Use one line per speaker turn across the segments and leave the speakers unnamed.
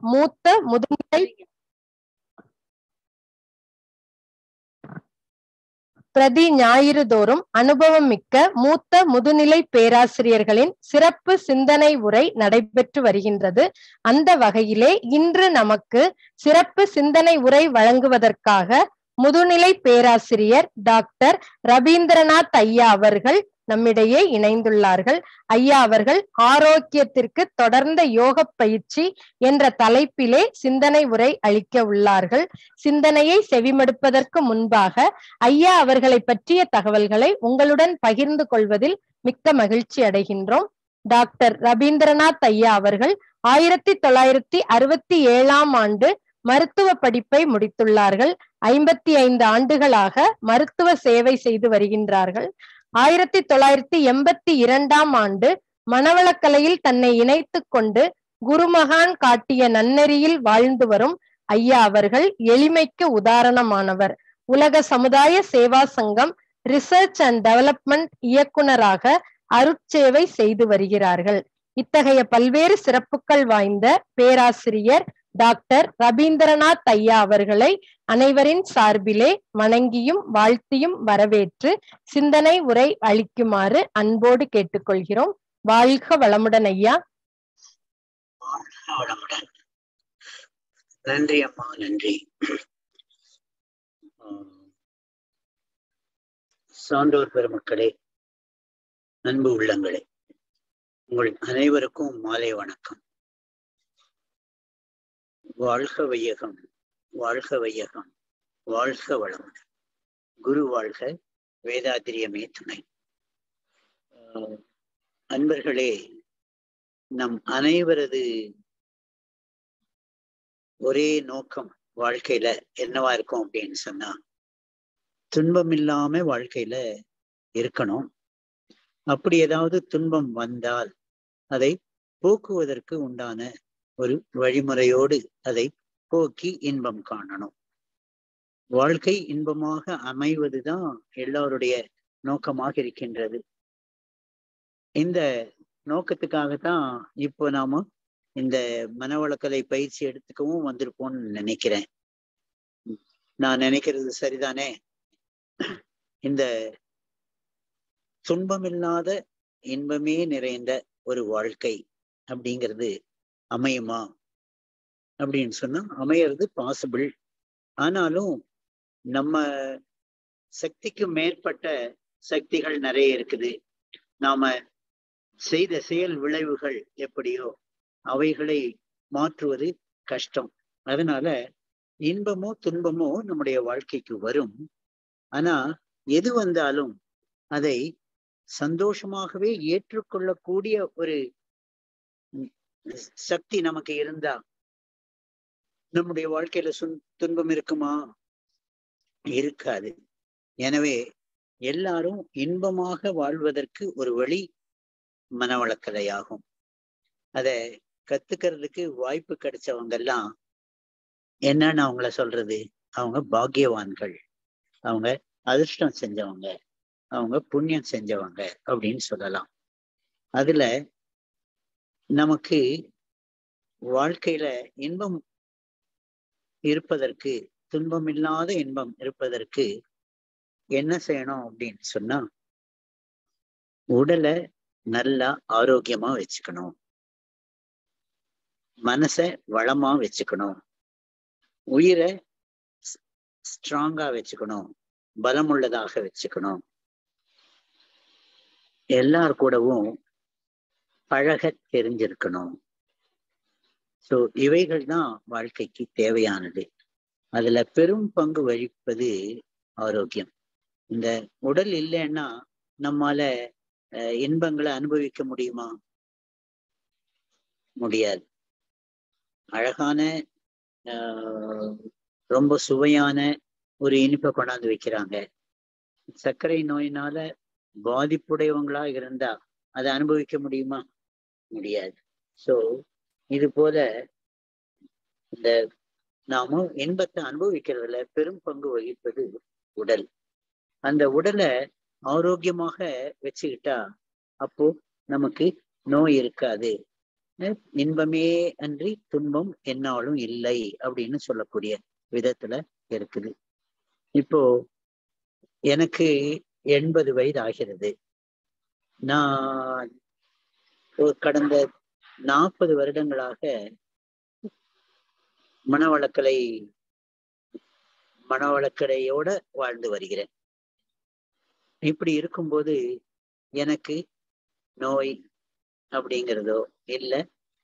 மூத்த முதுநிலை பிரதி ஞாயிறு தோறும் அனுபவம் மிக்க மூத்த முதுநிலை பேராசிரியர்களின் சிறப்பு சிந்தனை உரை நடைபெற்று வருகின்றது அந்த வகையிலே இன்று நமக்கு சிறப்பு சிந்தனை உரை வழங்குவதற்காக முதுநிலை பேராசிரியர் டாக்டர் ரவீந்திரநாத் ஐயா அவர்கள் நம்மிடையே இணைந்துள்ளார்கள் ஐயா அவர்கள் ஆரோக்கியத்திற்கு தொடர்ந்த யோக பயிற்சி என்ற தலைப்பிலே சிந்தனை உரை அளிக்க உள்ளார்கள் சிந்தனையை செவிமடுப்பதற்கு முன்பாக ஐயா அவர்களை பற்றிய தகவல்களை உங்களுடன் பகிர்ந்து கொள்வதில் மிக்க மகிழ்ச்சி அடைகின்றோம் டாக்டர் ரவீந்திரநாத் ஐயா அவர்கள் ஆயிரத்தி தொள்ளாயிரத்தி அறுபத்தி ஏழாம் ஆண்டு மருத்துவ படிப்பை முடித்துள்ளார்கள் ஐம்பத்தி ஐந்து ஆண்டுகளாக மருத்துவ சேவை செய்து வருகின்றார்கள் ஆயிரத்தி தொள்ளாயிரத்தி எண்பத்தி இரண்டாம் ஆண்டு மனவளக்கலையில் தன்னை இணைத்துக் கொண்டு குருமகான் காட்டிய நன்னெறியில் வாழ்ந்து வரும் ஐயா அவர்கள் எளிமைக்கு உதாரணமானவர் உலக சமுதாய சேவா சங்கம் ரிசர்ச் அண்ட் டெவலப்மெண்ட் இயக்குனராக அருட்சேவை செய்து வருகிறார்கள் இத்தகைய பல்வேறு சிறப்புகள் வாய்ந்த பேராசிரியர் டாக்டர் ரவீந்திரநாத் ஐயா அவர்களை அனைவரின் சார்பிலே வணங்கியும் வாழ்த்தியும் வரவேற்று சிந்தனை உரை அளிக்குமாறு அன்போடு கேட்டுக்கொள்கிறோம் வாழ்க வளமுடன் ஐயா
வாழ்க வளமுடன் நன்றி அம்மா நன்றி ஆஹ் சான்றோர் பெருமக்களே அன்பு உள்ளங்களே உங்கள் அனைவருக்கும் மாலை வணக்கம் வாழ்க வையகம் வாழ்க வையகம் வாழ்க வளமுடன் குரு வாழ்க வேதாத்திரியமே துணை ஆஹ் அன்பர்களே நம் அனைவரது ஒரே நோக்கம் வாழ்க்கையில என்னவா இருக்கும் அப்படின்னு சொன்னா துன்பம் இல்லாம வாழ்க்கையில இருக்கணும் அப்படி ஏதாவது துன்பம் வந்தால் அதை போக்குவதற்கு உண்டான ஒரு வழிமுறையோடு அதை போக்கி இன்பம் காணணும் வாழ்க்கை இன்பமாக அமைவதுதான் எல்லாருடைய நோக்கமாக இருக்கின்றது இந்த நோக்கத்துக்காகத்தான் இப்போ நாம இந்த மனவளக்கலை பயிற்சி எடுத்துக்கவும் வந்திருப்போம்னு நினைக்கிறேன் நான் நினைக்கிறது சரிதானே இந்த துன்பமில்லாத இன்பமே நிறைந்த ஒரு வாழ்க்கை அப்படிங்கிறது அமையுமா அப்படின்னு சொன்னா அமையறது பாசிபிள் ஆனாலும் நம்ம சக்திக்கு மேற்பட்ட சக்திகள் நிறைய இருக்குது நாம செய்த செயல் விளைவுகள் எப்படியோ அவைகளை மாற்றுவது கஷ்டம் அதனால இன்பமோ துன்பமோ நம்முடைய வாழ்க்கைக்கு வரும் ஆனா எது வந்தாலும் அதை சந்தோஷமாகவே ஏற்றுக்கொள்ளக்கூடிய ஒரு சக்தி நமக்கு இருந்தா நம்முடைய வாழ்க்கையில சுன் துன்பம் இருக்குமா இருக்காது எனவே எல்லாரும் இன்பமாக வாழ்வதற்கு ஒரு வழி மனவளக்கலையாகும் அத கத்துக்கிறதுக்கு வாய்ப்பு கிடைச்சவங்க எல்லாம் என்னன்னு அவங்கள சொல்றது அவங்க பாக்கியவான்கள் அவங்க அதிர்ஷ்டம் செஞ்சவங்க அவங்க புண்ணியம் செஞ்சவங்க அப்படின்னு சொல்லலாம் அதுல நமக்கு வாழ்க்கையில இன்பம் இருப்பதற்கு துன்பம் இல்லாத இன்பம் இருப்பதற்கு என்ன செய்யணும் அப்படின்னு சொன்னா உடலை நல்லா ஆரோக்கியமா வச்சுக்கணும் மனச வளமா வச்சுக்கணும் உயிரை ஸ்ட்ராங்கா வச்சுக்கணும் பலமுள்ளதாக வச்சுக்கணும் எல்லார் கூடவும் பழக தெரிஞ்சிருக்கணும் ஸோ இவைகள் தான் வாழ்க்கைக்கு தேவையானது அதுல பெரும் பங்கு வகிப்பது ஆரோக்கியம் இந்த உடல் இல்லைன்னா நம்மால இன்பங்களை அனுபவிக்க முடியுமா முடியாது அழகான ரொம்ப சுவையான ஒரு இனிப்பை கொண்டாந்து வைக்கிறாங்க சர்க்கரை நோயினால பாதிப்புடையவங்களா இருந்தா அதை அனுபவிக்க முடியுமா முடியாது சோ இது போல இந்த நாம இன்பத்தை அனுபவிக்கிறதுல பெரும் பங்கு வகிப்பது உடல் அந்த உடலை ஆரோக்கியமாக வச்சுக்கிட்டா அப்போ நமக்கு நோய் இருக்காது அஹ் இன்பமே அன்றி துன்பம் என்னாலும் இல்லை அப்படின்னு சொல்லக்கூடிய விதத்துல இருக்குது இப்போ எனக்கு எண்பது வயது ஆகிறது நான் ஒரு கடந்த நாற்பது வருடங்களாக மனவளக்கலை மனவளக்கலையோட வாழ்ந்து வருகிறேன் இப்படி இருக்கும்போது எனக்கு நோய் அப்படிங்கிறதோ இல்லை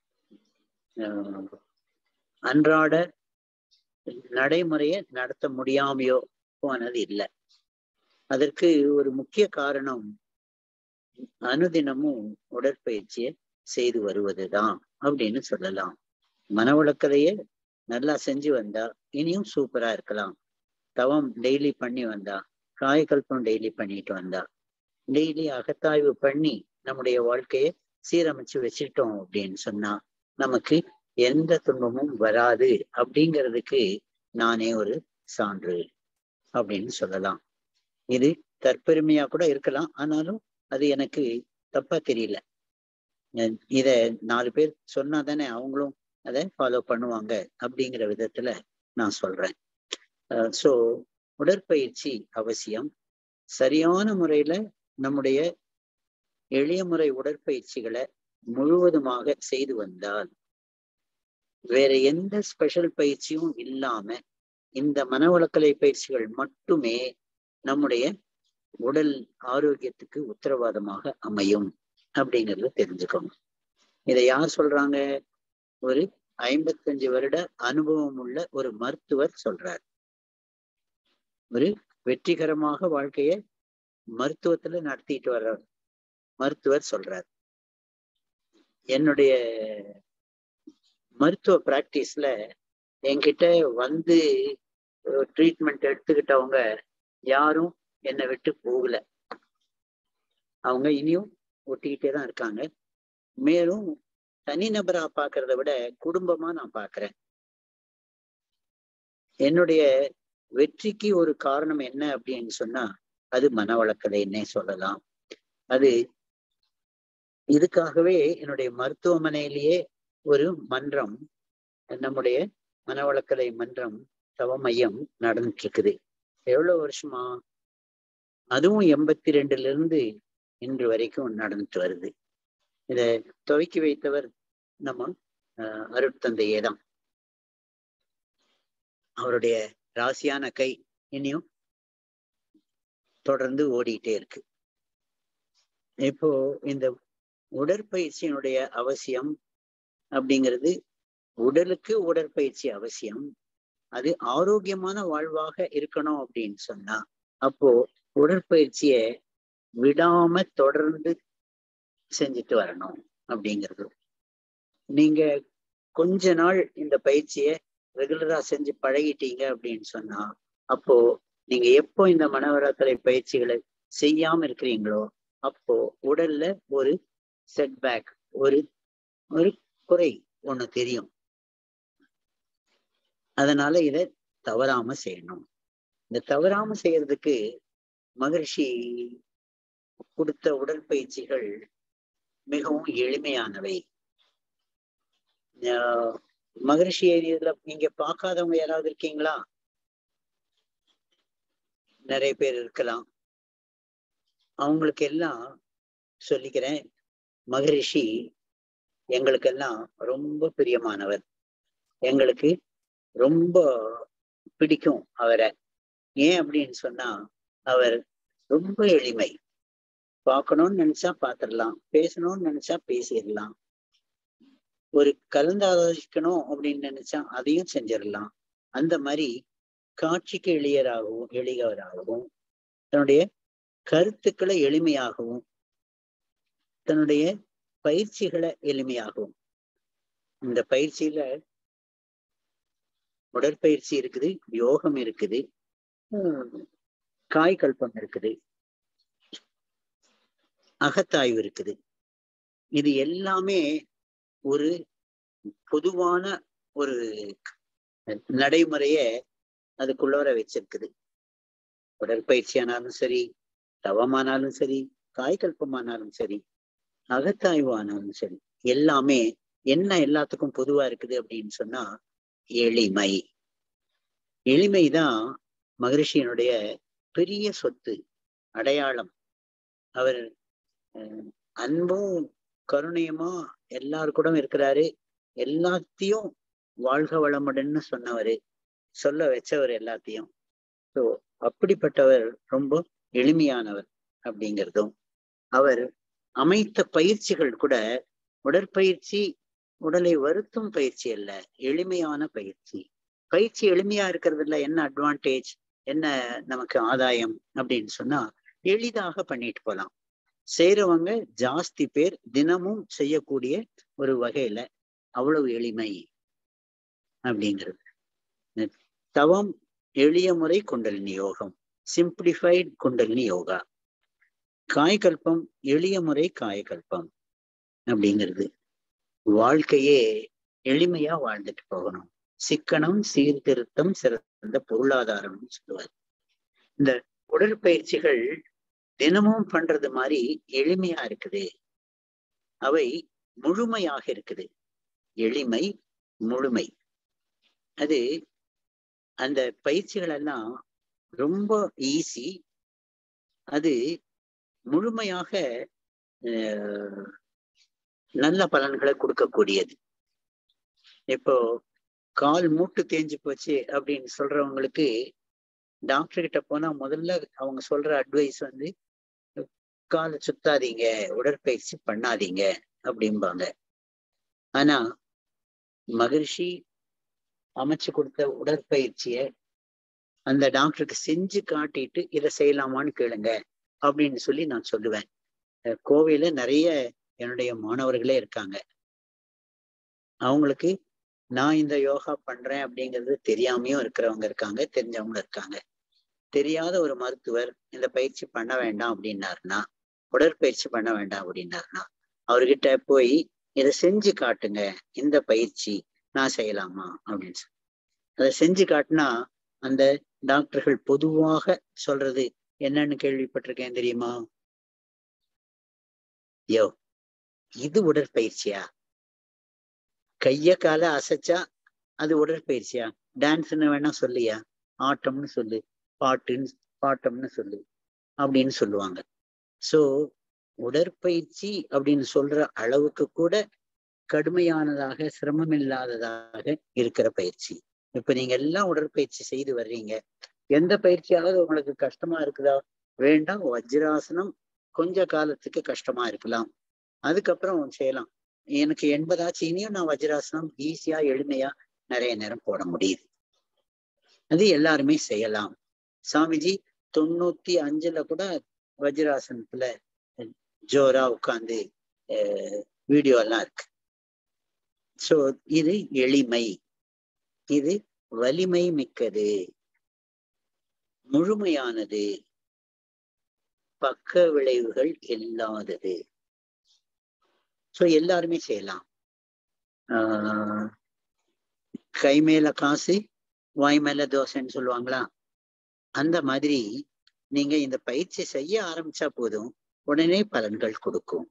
அன்றாட நடைமுறையை நடத்த முடியாமையோ போனது இல்லை அதற்கு ஒரு முக்கிய காரணம் அனுதினமும் உடற்பயிற்சியை செய்து வருவதுதான் அப்படின்னு சொல்லலாம் மனவளக்கலைய நல்லா செஞ்சு வந்தா இனியும் சூப்பரா இருக்கலாம் தவம் டெய்லி பண்ணி வந்தா காயக்கல்பம் டெய்லி பண்ணிட்டு வந்தா டெய்லி அகத்தாய்வு பண்ணி நம்முடைய வாழ்க்கையை சீரமைச்சு வச்சுட்டோம் அப்படின்னு சொன்னா நமக்கு எந்த துன்பமும் வராது அப்படிங்கிறதுக்கு நானே ஒரு சான்று அப்படின்னு சொல்லலாம் இது தற்பெருமையா கூட இருக்கலாம் ஆனாலும் அது எனக்கு தப்பா தெரியல இத நாலு பேர் சொன்னா தானே அவங்களும் அதை ஃபாலோ பண்ணுவாங்க அப்படிங்கிற விதத்துல நான் சொல்றேன் ஸோ உடற்பயிற்சி அவசியம் சரியான முறையில நம்முடைய எளிய முறை உடற்பயிற்சிகளை முழுவதுமாக செய்து வந்தால் வேற எந்த ஸ்பெஷல் பயிற்சியும் இல்லாம இந்த மனவளக்கலை பயிற்சிகள் மட்டுமே நம்முடைய உடல் ஆரோக்கியத்துக்கு உத்தரவாதமாக அமையும் அப்படிங்கறத தெரிஞ்சுக்கணும் இதை யார் சொல்றாங்க ஒரு ஐம்பத்தஞ்சு வருட அனுபவம் உள்ள ஒரு மருத்துவர் சொல்றார் ஒரு வெற்றிகரமாக வாழ்க்கைய மருத்துவத்துல நடத்திட்டு வர்ற மருத்துவர் சொல்றார் என்னுடைய மருத்துவ பிராக்டிஸ்ல என்கிட்ட வந்து ட்ரீட்மெண்ட் எடுத்துக்கிட்டவங்க யாரும் என்னை விட்டு போகல அவங்க இனியும் ஒட்டிக்கிட்டே தான் இருக்காங்க மேலும் தனிநபரா பாக்குறத விட குடும்பமா நான் பாக்குறேன் என்னுடைய வெற்றிக்கு ஒரு காரணம் என்ன அப்படின்னு சொன்னா அது மனவளக்கலைன்னே சொல்லலாம் அது இதுக்காகவே என்னுடைய மருத்துவமனையிலேயே ஒரு மன்றம் நம்முடைய மனவளக்கலை மன்றம் தவ மையம் நடந்துட்டு இருக்குது எவ்வளவு வருஷமா அதுவும் எண்பத்தி ரெண்டுல இருந்து இன்று வரைக்கும் நடந்துட்டு வருது இத துவக்கி வைத்தவர் நம்ம அருட்தந்தையே தான் அவருடைய ராசியான கை இனியும் தொடர்ந்து ஓடிட்டே இருக்கு இப்போ இந்த உடற்பயிற்சியினுடைய அவசியம் அப்படிங்கிறது உடலுக்கு உடற்பயிற்சி அவசியம் அது ஆரோக்கியமான வாழ்வாக இருக்கணும் அப்படின்னு சொன்னா அப்போ உடற்பயிற்சிய விடாம தொடர்ந்து செஞ்சுட்டு வரணும் அப்படிங்கிறது நீங்க கொஞ்ச நாள் இந்த பயிற்சியை ரெகுலரா செஞ்சு பழகிட்டீங்க அப்படின்னு சொன்னா அப்போ நீங்க எப்போ இந்த மனவரக்கலை பயிற்சிகளை செய்யாம இருக்கிறீங்களோ அப்போ உடல்ல ஒரு செட்பேக் ஒரு ஒரு குறை ஒண்ணு தெரியும் அதனால இதை தவறாம செய்யணும் இந்த தவறாம செய்யறதுக்கு மகர்ஷி கொடுத்த உடற்பயிற்சிகள் மிகவும் எளிமையானவை மகரிஷி இதுல நீங்க பார்க்காதவங்க யாராவது இருக்கீங்களா நிறைய பேர் இருக்கலாம் அவங்களுக்கு எல்லாம் சொல்லிக்கிறேன் மகரிஷி எங்களுக்கெல்லாம் ரொம்ப பிரியமானவர் எங்களுக்கு ரொம்ப பிடிக்கும் அவரை ஏன் அப்படின்னு சொன்னா அவர் ரொம்ப எளிமை பார்க்கணும்னு நினைச்சா பார்த்துடலாம் பேசணும்னு நினைச்சா பேசிடலாம் ஒரு கலந்தாலோசிக்கணும் அப்படின்னு நினைச்சா அதையும் செஞ்சிடலாம் அந்த மாதிரி காட்சிக்கு எளியராகவும் எளியவராகவும் தன்னுடைய கருத்துக்களை எளிமையாகவும் தன்னுடைய பயிற்சிகளை எளிமையாகவும் இந்த பயிற்சியில உடற்பயிற்சி இருக்குது யோகம் இருக்குது காய்கல்பம் இருக்குது அகத்தாய்வு இருக்குது இது எல்லாமே ஒரு பொதுவான ஒரு நடைமுறைய அதுக்குள்ளவர வச்சிருக்குது உடற்பயிற்சியானாலும் சரி தவமானாலும் சரி காய்கல்பமானாலும் சரி அகத்தாய்வு ஆனாலும் சரி எல்லாமே என்ன எல்லாத்துக்கும் பொதுவா இருக்குது அப்படின்னு சொன்னா எளிமை எளிமைதான் மகரிஷியனுடைய பெரிய சொத்து அடையாளம் அவர் அஹ், அன்பும் கருணையுமா எல்லாரு கூட இருக்கிறாரு எல்லாத்தையும் வாழ்க வளமுடன்னு சொன்னவரு சொல்ல வச்சவர் எல்லாத்தையும் ஸோ அப்படிப்பட்டவர் ரொம்ப எளிமையானவர் அப்படிங்கிறதும் அவர் அமைத்த பயிற்சிகள் கூட உடற்பயிற்சி உடலை வருத்தும் பயிற்சி அல்ல எளிமையான பயிற்சி பயிற்சி எளிமையா இருக்கிறதுல என்ன அட்வான்டேஜ் என்ன நமக்கு ஆதாயம் அப்படின்னு சொன்னா எளிதாக பண்ணிட்டு போலாம் செய்யறவங்க ஜாஸ்தி பேர் தினமும் செய்யக்கூடிய ஒரு வகையில அவ்வளவு எளிமை அப்படிங்கிறது தவம் எளிய முறை குண்டலினி யோகம் சிம்பிளிஃபைட் குண்டலினி யோகா காய்கல்பம் எளிய முறை காயகல்பம் அப்படிங்கிறது வாழ்க்கையே எளிமையா வாழ்ந்துட்டு போகணும் சிக்கனம் சீர்திருத்தம் சிறந்த பொருளாதாரம்னு சொல்லுவார் இந்த உடற்பயிற்சிகள் தினமும் பண்றது மாதிரி எளிமையா இருக்குது அவை முழுமையாக இருக்குது எளிமை முழுமை அது அந்த பயிற்சிகள் எல்லாம் ரொம்ப ஈஸி அது முழுமையாக அஹ், நல்ல பலன்களை கொடுக்கக்கூடியது இப்போ கால் மூட்டு தேஞ்சு போச்சு அப்படின்னு சொல்றவங்களுக்கு டாக்டர் கிட்ட போனா முதல்ல அவங்க சொல்ற அட்வைஸ் வந்து காலை சுத்தாதீங்க உடற்பயிற்சி பண்ணாதீங்க அப்படிம்பாங்க ஆனா மகிழ்ச்சி அமைச்சு கொடுத்த உடற்பயிற்சிய அந்த டாக்டருக்கு செஞ்சு காட்டிட்டு இதை செய்யலாமான்னு கேளுங்க அப்படின்னு சொல்லி நான் சொல்லுவேன் அஹ் கோவையில நிறைய என்னுடைய மாணவர்களே இருக்காங்க அவங்களுக்கு நான் இந்த யோகா பண்றேன் அப்படிங்கிறது தெரியாமையும் இருக்கிறவங்க இருக்காங்க தெரிஞ்சவங்களும் இருக்காங்க தெரியாத ஒரு மருத்துவர் இந்த பயிற்சி பண்ண வேண்டாம் அப்படின்னாருன்னா உடற்பயிற்சி பண்ண வேண்டாம் அப்படின்னாருன்னா அவர்கிட்ட போய் இதை செஞ்சு காட்டுங்க இந்த பயிற்சி நான் செய்யலாமா அப்படின்னு சொல்லி அதை செஞ்சு காட்டினா அந்த டாக்டர்கள் பொதுவாக சொல்றது என்னன்னு கேள்விப்பட்டிருக்கேன் தெரியுமா யோ இது உடற்பயிற்சியா கைய கால அசைச்சா அது உடற்பயிற்சியா டான்ஸ்னு வேணா சொல்லியா ஆட்டம்னு சொல்லு பாட்டுன்னு பாட்டம்னு சொல்லு அப்படின்னு சொல்லுவாங்க சோ உடற்பயிற்சி அப்படின்னு சொல்ற அளவுக்கு கூட கடுமையானதாக சிரமம் இல்லாததாக இருக்கிற பயிற்சி இப்ப நீங்க எல்லாம் உடற்பயிற்சி செய்து வர்றீங்க எந்த பயிற்சியாவது உங்களுக்கு கஷ்டமா இருக்குதா வேண்டாம் வஜ்ராசனம் கொஞ்ச காலத்துக்கு கஷ்டமா இருக்கலாம் அதுக்கப்புறம் செய்யலாம் எனக்கு எண்பதாச்சு இனியும் நான் வஜ்ராசனம் ஈஸியா எளிமையா நிறைய நேரம் போட முடியுது அது எல்லாருமே செய்யலாம் சாமிஜி தொண்ணூத்தி அஞ்சுல கூட வஜ்ராசனத்துல ஜோரா உட்காந்து வீடியோ எல்லாம் இருக்கு சோ இது எளிமை இது வலிமை மிக்கது முழுமையானது பக்க விளைவுகள் இல்லாதது சோ எல்லாருமே செய்யலாம் ஆஹ் கை மேல காசு வாய் மேல தோசைன்னு சொல்லுவாங்களா அந்த மாதிரி நீங்க இந்த பயிற்சி செய்ய ஆரம்பிச்சா போதும் உடனே பலன்கள் கொடுக்கும்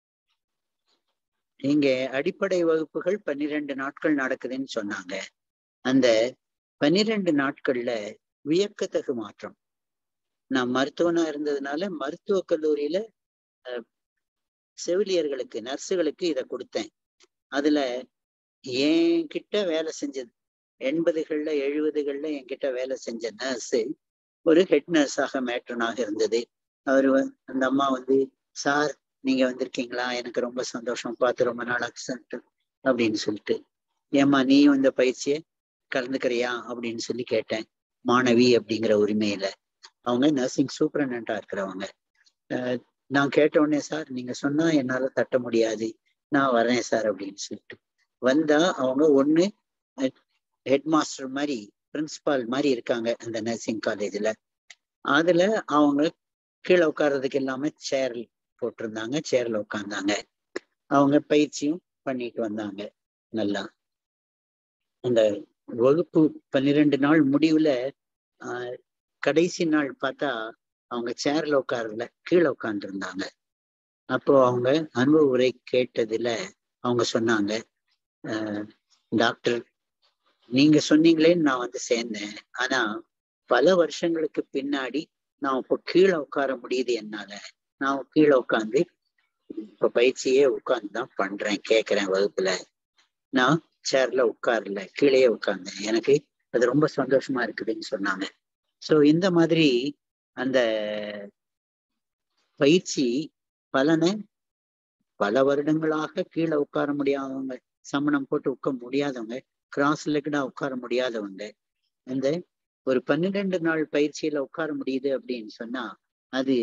நீங்க அடிப்படை வகுப்புகள் பன்னிரெண்டு நாட்கள் நடக்குதுன்னு சொன்னாங்க அந்த பன்னிரெண்டு நாட்கள்ல வியக்கத்தகு மாற்றம் நான் மருத்துவனா இருந்ததுனால மருத்துவக் கல்லூரியில செவிலியர்களுக்கு நர்ஸுகளுக்கு இதை கொடுத்தேன் அதுல என்கிட்ட வேலை செஞ்சது எண்பதுகள்ல எழுபதுகள்ல என்கிட்ட வேலை செஞ்ச நர்ஸு ஒரு ஹெட் நர்ஸாக மேட்ரனாக இருந்தது அவரு அந்த அம்மா வந்து சார் நீங்க வந்திருக்கீங்களா எனக்கு ரொம்ப சந்தோஷம் பார்த்து ரொம்ப நாள் ஆச்சு அப்படின்னு சொல்லிட்டு ஏமா நீயும் இந்த பயிற்சியை கலந்துக்கிறியா அப்படின்னு சொல்லி கேட்டேன் மாணவி அப்படிங்கிற உரிமையில அவங்க நர்சிங் சூப்பரண்டா இருக்கிறவங்க நான் கேட்ட உடனே சார் நீங்க சொன்னா என்னால தட்ட முடியாது நான் வரேன் சார் அப்படின்னு சொல்லிட்டு வந்தா அவங்க ஒண்ணு ஹெட் மாஸ்டர் மாதிரி பிரின்சிபால் மாதிரி இருக்காங்க அந்த நர்சிங் காலேஜ்ல அதுல அவங்க கீழே உட்கார்றதுக்கு இல்லாம சேர் போட்டிருந்தாங்க சேர்ல உட்கார்ந்தாங்க அவங்க பயிற்சியும் பண்ணிட்டு வந்தாங்க நல்லா அந்த வகுப்பு பன்னிரெண்டு நாள் முடிவுல ஆஹ் கடைசி நாள் பார்த்தா அவங்க சேர்ல உட்காரல கீழே உட்கார்ந்து இருந்தாங்க அப்போ அவங்க அனுபவ உரை கேட்டதுல அவங்க சொன்னாங்க டாக்டர் நீங்க சொன்னீங்களேன்னு நான் வந்து சேர்ந்தேன் ஆனா பல வருஷங்களுக்கு பின்னாடி நான் இப்போ கீழே உட்கார முடியுது என்னால நான் கீழே உட்காந்து இப்ப பயிற்சியே உட்கார்ந்து தான் பண்றேன் கேட்கிறேன் வகுப்புல நான் சேர்ல உட்காரல கீழே உட்கார்ந்தேன் எனக்கு அது ரொம்ப சந்தோஷமா இருக்குதுன்னு சொன்னாங்க சோ இந்த மாதிரி அந்த பயிற்சி பலனை பல வருடங்களாக கீழே உட்கார முடியாதவங்க சமணம் போட்டு உட்கார முடியாதவங்க கிராஸ் லெக்டா உட்கார முடியாதவங்க அந்த ஒரு பன்னிரெண்டு நாள் பயிற்சியில உட்கார முடியுது அப்படின்னு சொன்னா அது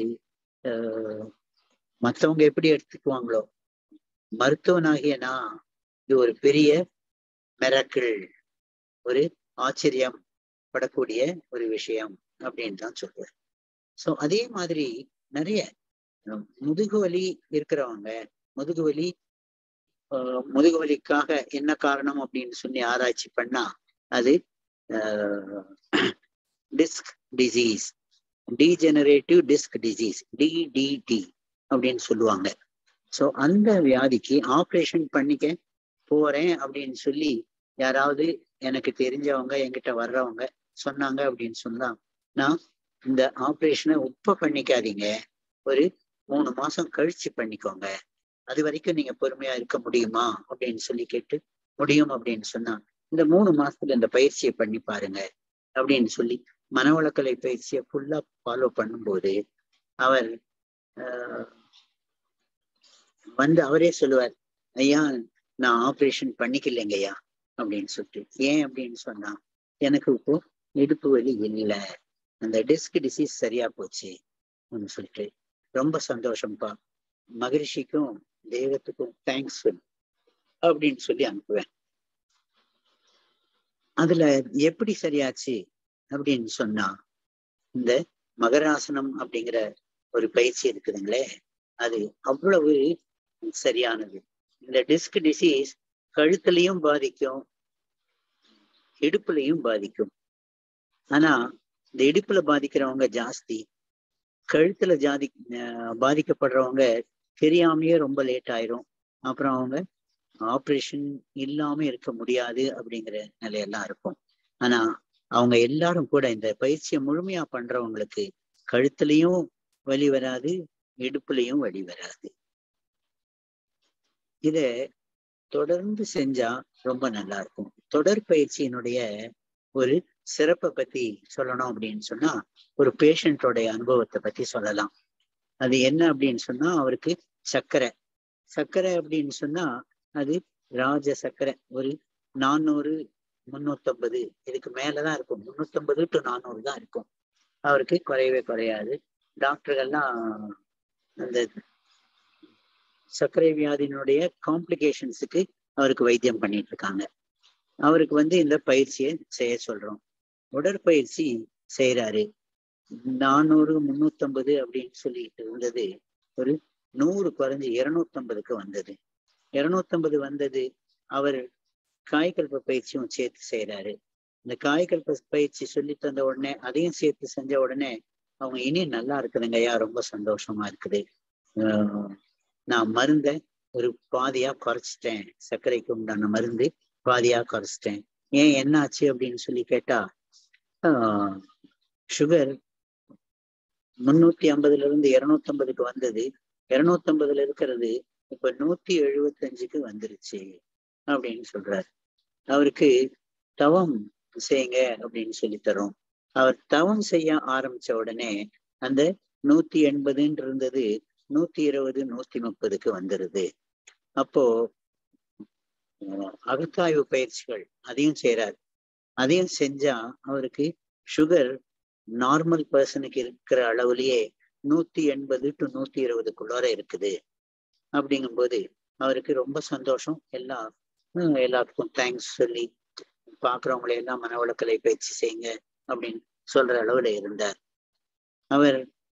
மற்றவங்க எப்படி எடுத்துக்குவாங்களோ மருத்துவனாகிய நான் இது ஒரு பெரிய மெரக்கிள் ஒரு ஆச்சரியம் படக்கூடிய ஒரு விஷயம் அப்படின்னு தான் சொல்லுவேன் ஸோ அதே மாதிரி நிறைய முதுகு வலி இருக்கிறவங்க முதுகு வலி முதுகு வலிக்காக என்ன காரணம் அப்படின்னு சொல்லி ஆராய்ச்சி பண்ணா அது disc disease degenerative disc disease DDD அப்படின்னு சொல்லுவாங்க ஸோ அந்த வியாதிக்கு ஆப்ரேஷன் பண்ணிக்க போறேன் அப்படின்னு சொல்லி யாராவது எனக்கு தெரிஞ்சவங்க என்கிட்ட வர்றவங்க சொன்னாங்க அப்படின்னு சொன்னா நான் இந்த ஆப்ரேஷனை உப்ப பண்ணிக்காதீங்க ஒரு மூணு மாசம் கழிச்சு பண்ணிக்கோங்க அது வரைக்கும் நீங்க பொறுமையா இருக்க முடியுமா அப்படின்னு சொல்லி கேட்டு முடியும் அப்படின்னு சொன்னா இந்த மூணு மாசத்துல இந்த பயிற்சியை பண்ணி பாருங்க அப்படின்னு சொல்லி மனவளக்கலை பயிற்சியை ஃபுல்லா ஃபாலோ பண்ணும்போது அவர் வந்து அவரே சொல்லுவார் ஐயா நான் ஆப்ரேஷன் பண்ணிக்கலைங்க ஐயா அப்படின்னு சொல்லிட்டு ஏன் அப்படின்னு சொன்னா எனக்கு இப்போ இடுப்பு வலி இல்லை அந்த டிஸ்க் டிசீஸ் சரியா போச்சு அப்படின்னு சொல்லிட்டு ரொம்ப சந்தோஷம்ப்பா மகிழ்ச்சிக்கும் தெய்வத்துக்கும் தேங்க்ஸ் அப்படின்னு சொல்லி அனுப்புவேன் அதுல எப்படி சரியாச்சு அப்படின்னு சொன்னா இந்த மகராசனம் அப்படிங்கிற ஒரு பயிற்சி இருக்குதுங்களே அது அவ்வளவு சரியானது இந்த டிஸ்க் டிசீஸ் கழுத்துலையும் பாதிக்கும் இடுப்புலையும் பாதிக்கும் ஆனா இந்த இடுப்புல பாதிக்கிறவங்க ஜாஸ்தி கழுத்துல ஜாதி பாதிக்கப்படுறவங்க தெரியாமையே ரொம்ப லேட் ஆயிரும் அப்புறம் அவங்க ஆப்ரேஷன் இல்லாம இருக்க முடியாது அப்படிங்கிற நிலையெல்லாம் இருக்கும் ஆனா அவங்க எல்லாரும் கூட இந்த பயிற்சியை முழுமையா பண்றவங்களுக்கு கழுத்துலயும் வலி வராது இடுப்புலையும் வலி வராது இத தொடர்ந்து செஞ்சா ரொம்ப நல்லா இருக்கும் தொடர் பயிற்சியினுடைய ஒரு சிறப்பை பத்தி சொல்லணும் அப்படின்னு சொன்னா ஒரு பேஷண்டோடைய அனுபவத்தை பத்தி சொல்லலாம் அது என்ன அப்படின்னு சொன்னா அவருக்கு சர்க்கரை சர்க்கரை அப்படின்னு சொன்னா அது ராஜ சர்க்கரை ஒரு நானூறு முன்னூத்தம்பது இதுக்கு மேலதான் இருக்கும் முன்னூத்தம்பது டு நானூறு தான் இருக்கும் அவருக்கு குறையவே குறையாது டாக்டர்கள்லாம் அந்த சர்க்கரை வியாதியினுடைய காம்ப்ளிகேஷன்ஸுக்கு அவருக்கு வைத்தியம் பண்ணிட்டு இருக்காங்க அவருக்கு வந்து இந்த பயிற்சியை செய்ய சொல்றோம் உடற்பயிற்சி செய்யறாரு நானூறு முன்னூத்தம்பது அப்படின்னு சொல்லிட்டு இருந்தது ஒரு நூறு குறைஞ்சு இருநூத்தம்பதுக்கு வந்தது இருநூத்தம்பது வந்தது அவர் காய்கல்ப பயிற்சியும் சேர்த்து செய்யறாரு இந்த காய்கல்ப பயிற்சி சொல்லி தந்த உடனே அதையும் சேர்த்து செஞ்ச உடனே அவங்க இனி நல்லா இருக்குதுங்க ஐயா ரொம்ப சந்தோஷமா இருக்குது நான் மருந்த ஒரு பாதியா குறைச்சிட்டேன் சர்க்கரைக்கு உண்டான மருந்து பாதியா குறைச்சிட்டேன் ஏன் என்ன ஆச்சு அப்படின்னு சொல்லி கேட்டா சுகர் முன்னூத்தி ஐம்பதுல இருந்து இருநூத்தி ஐம்பதுக்கு வந்தது இருநூத்தி ஐம்பதுல இருக்கிறது இப்ப நூத்தி எழுபத்தஞ்சுக்கு வந்துருச்சு அப்படின்னு சொல்றாரு அவருக்கு தவம் செய்யுங்க அப்படின்னு சொல்லி தரோம் அவர் தவம் செய்ய ஆரம்பிச்ச உடனே அந்த நூத்தி எண்பதுன்னு இருந்தது நூத்தி இருபது நூத்தி முப்பதுக்கு வந்துருது அப்போ அகத்தாய்வு பயிற்சிகள் அதையும் செய்யறாரு அதையும் செஞ்சா அவருக்கு சுகர் நார்மல் பர்சனுக்கு இருக்கிற அளவுலயே நூத்தி எண்பது டு நூத்தி இருபதுக்குள்ளார இருக்குது அப்படிங்கும்போது அவருக்கு ரொம்ப சந்தோஷம் எல்லாம் எல்லாத்துக்கும் தேங்க்ஸ் சொல்லி பாக்குறவங்களை எல்லாம் மனவளக்கலை பயிற்சி செய்யுங்க அப்படின்னு சொல்ற அளவுல இருந்தார் அவர்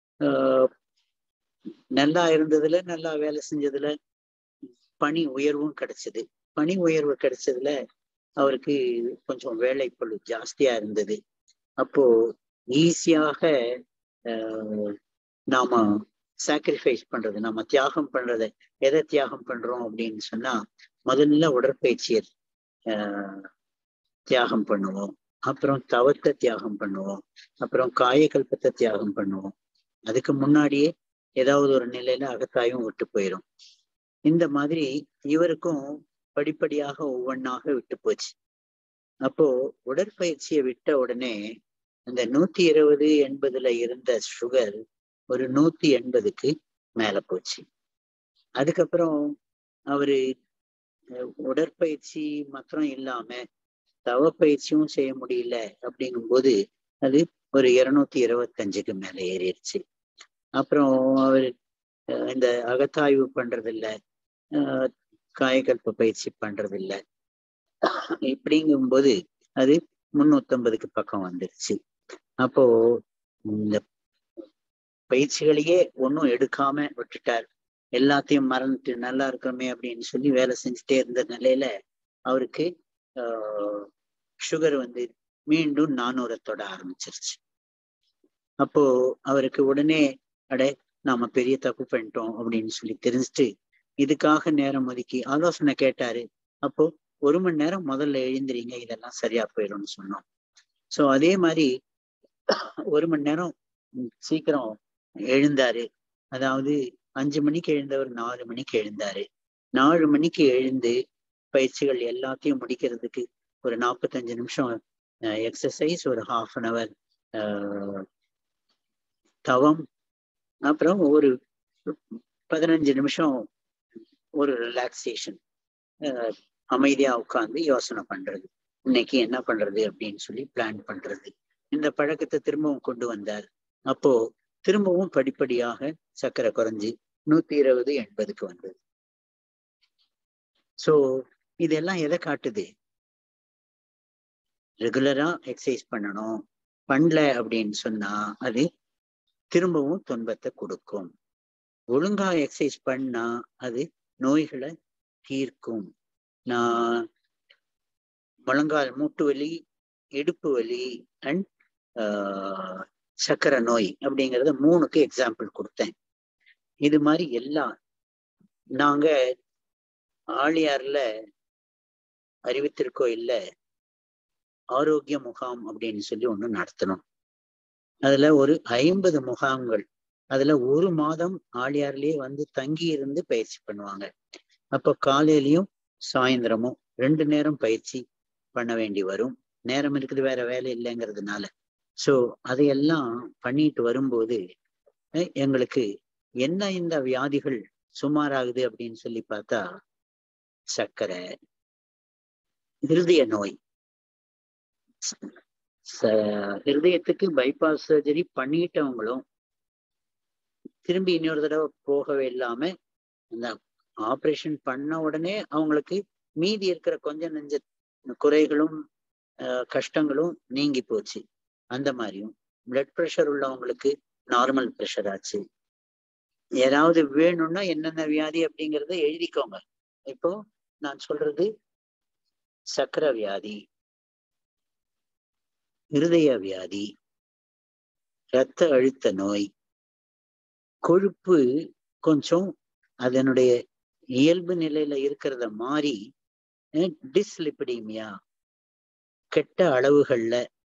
நல்லா இருந்ததுல நல்லா வேலை செஞ்சதுல பணி உயர்வும் கிடைச்சது பணி உயர்வு கிடைச்சதுல அவருக்கு கொஞ்சம் வேலை பழு ஜாஸ்தியா இருந்தது அப்போ ஈஸியாக நாம சாக்ரிஃபைஸ் பண்றது நம்ம தியாகம் பண்றதை எதை தியாகம் பண்றோம் அப்படின்னு சொன்னா முதல்ல உடற்பயிற்சியை ஆஹ் தியாகம் பண்ணுவோம் அப்புறம் தவத்தை தியாகம் பண்ணுவோம் அப்புறம் காயக்கல்பத்தை தியாகம் பண்ணுவோம் அதுக்கு முன்னாடியே ஏதாவது ஒரு நிலையில அகத்தாயும் விட்டு போயிடும் இந்த மாதிரி இவருக்கும் படிப்படியாக ஒவ்வொன்றாக விட்டு போச்சு அப்போ உடற்பயிற்சியை விட்ட உடனே அந்த நூத்தி இருபது எண்பதுல இருந்த சுகர் ஒரு நூத்தி எண்பதுக்கு மேல போச்சு அதுக்கப்புறம் அவரு உடற்பயிற்சி மாத்திரம் இல்லாம தவ பயிற்சியும் செய்ய முடியல அப்படிங்கும்போது அது ஒரு இருநூத்தி இருபத்தஞ்சுக்கு மேல ஏறிடுச்சு அப்புறம் அவர் இந்த அகத்தாய்வு பண்றதில்ல காயகல்ப பயிற்சி பண்றதில்ல இப்படிங்கும்போது அது முன்னூத்தம்பதுக்கு பக்கம் வந்துருச்சு அப்போ இந்த பயிற்சிகளையே ஒன்றும் எடுக்காம விட்டுட்டார் எல்லாத்தையும் மறந்துட்டு நல்லா இருக்கிறோமே அப்படின்னு சொல்லி வேலை செஞ்சுட்டே இருந்த நிலையில அவருக்கு சுகர் வந்து மீண்டும் நானூரை தொட ஆரம்பிச்சிருச்சு அப்போ அவருக்கு உடனே அட நாம பெரிய தப்பு பண்ணிட்டோம் அப்படின்னு சொல்லி தெரிஞ்சுட்டு இதுக்காக நேரம் ஒதுக்கி ஆலோசனை கேட்டாரு அப்போ ஒரு மணி நேரம் முதல்ல எழுந்திரீங்க இதெல்லாம் சரியா போயிடும்னு சொன்னோம் சோ அதே மாதிரி ஒரு மணி நேரம் சீக்கிரம் எழுந்தாரு அதாவது அஞ்சு மணிக்கு எழுந்தவர் நாலு மணிக்கு எழுந்தாரு நாலு மணிக்கு எழுந்து பயிற்சிகள் எல்லாத்தையும் முடிக்கிறதுக்கு ஒரு நாற்பத்தஞ்சு நிமிஷம் எக்ஸசைஸ் ஒரு ஹாஃப் அன் அவர் தவம் அப்புறம் ஒரு பதினஞ்சு நிமிஷம் ஒரு ரிலாக்ஸேஷன் அமைதியா உட்காந்து யோசனை பண்றது இன்னைக்கு என்ன பண்றது அப்படின்னு சொல்லி பிளான் பண்றது இந்த பழக்கத்தை திரும்பவும் கொண்டு வந்தார் அப்போ திரும்பவும் படிப்படியாக சர்க்கரை குறைஞ்சி நூத்தி இருபது எண்பதுக்கு வந்தது சோ இதெல்லாம் எதை காட்டுது ரெகுலரா எக்ஸசைஸ் பண்ணணும் பண்ணல அப்படின்னு சொன்னா அது திரும்பவும் துன்பத்தை கொடுக்கும் ஒழுங்கா எக்ஸசைஸ் பண்ணா அது நோய்களை தீர்க்கும் நான் முழங்கால் மூட்டு வலி இடுப்பு வலி அண்ட் சக்கரை நோய் அப்படிங்கிறத மூணுக்கு எக்ஸாம்பிள் கொடுத்தேன் இது மாதிரி எல்லாம் நாங்க ஆழியார்ல அறிவித்திருக்கோயில்ல ஆரோக்கிய முகாம் அப்படின்னு சொல்லி ஒண்ணு நடத்தணும் அதுல ஒரு ஐம்பது முகாம்கள் அதுல ஒரு மாதம் ஆழியார்லயே வந்து தங்கி இருந்து பயிற்சி பண்ணுவாங்க அப்போ காலையிலயும் சாயந்தரமும் ரெண்டு நேரம் பயிற்சி பண்ண வேண்டி வரும் நேரம் இருக்குது வேற வேலை இல்லைங்கிறதுனால சோ அதையெல்லாம் பண்ணிட்டு வரும்போது எங்களுக்கு என்ன இந்த வியாதிகள் சுமாராகுது அப்படின்னு சொல்லி பார்த்தா சர்க்கரை இருதய நோய் ஹிருதயத்துக்கு பைபாஸ் சர்ஜரி பண்ணிட்டவங்களும் திரும்பி இன்னொரு தடவை போகவே இல்லாம அந்த ஆப்ரேஷன் பண்ண உடனே அவங்களுக்கு மீதி இருக்கிற கொஞ்சம் நெஞ்ச குறைகளும் கஷ்டங்களும் நீங்கி போச்சு அந்த மாதிரியும் பிளட் ப்ரெஷர் உள்ளவங்களுக்கு நார்மல் ப்ரெஷர் ஆச்சு ஏதாவது வேணும்னா என்னென்ன வியாதி அப்படிங்கிறத எழுதிக்கோங்க இப்போ நான் சொல்றது சக்கரை வியாதி இருதய வியாதி இரத்த அழுத்த நோய் கொழுப்பு கொஞ்சம் அதனுடைய இயல்பு நிலையில இருக்கிறத மாறி டிஸ்லிபிடீமியா கெட்ட அளவுகள்ல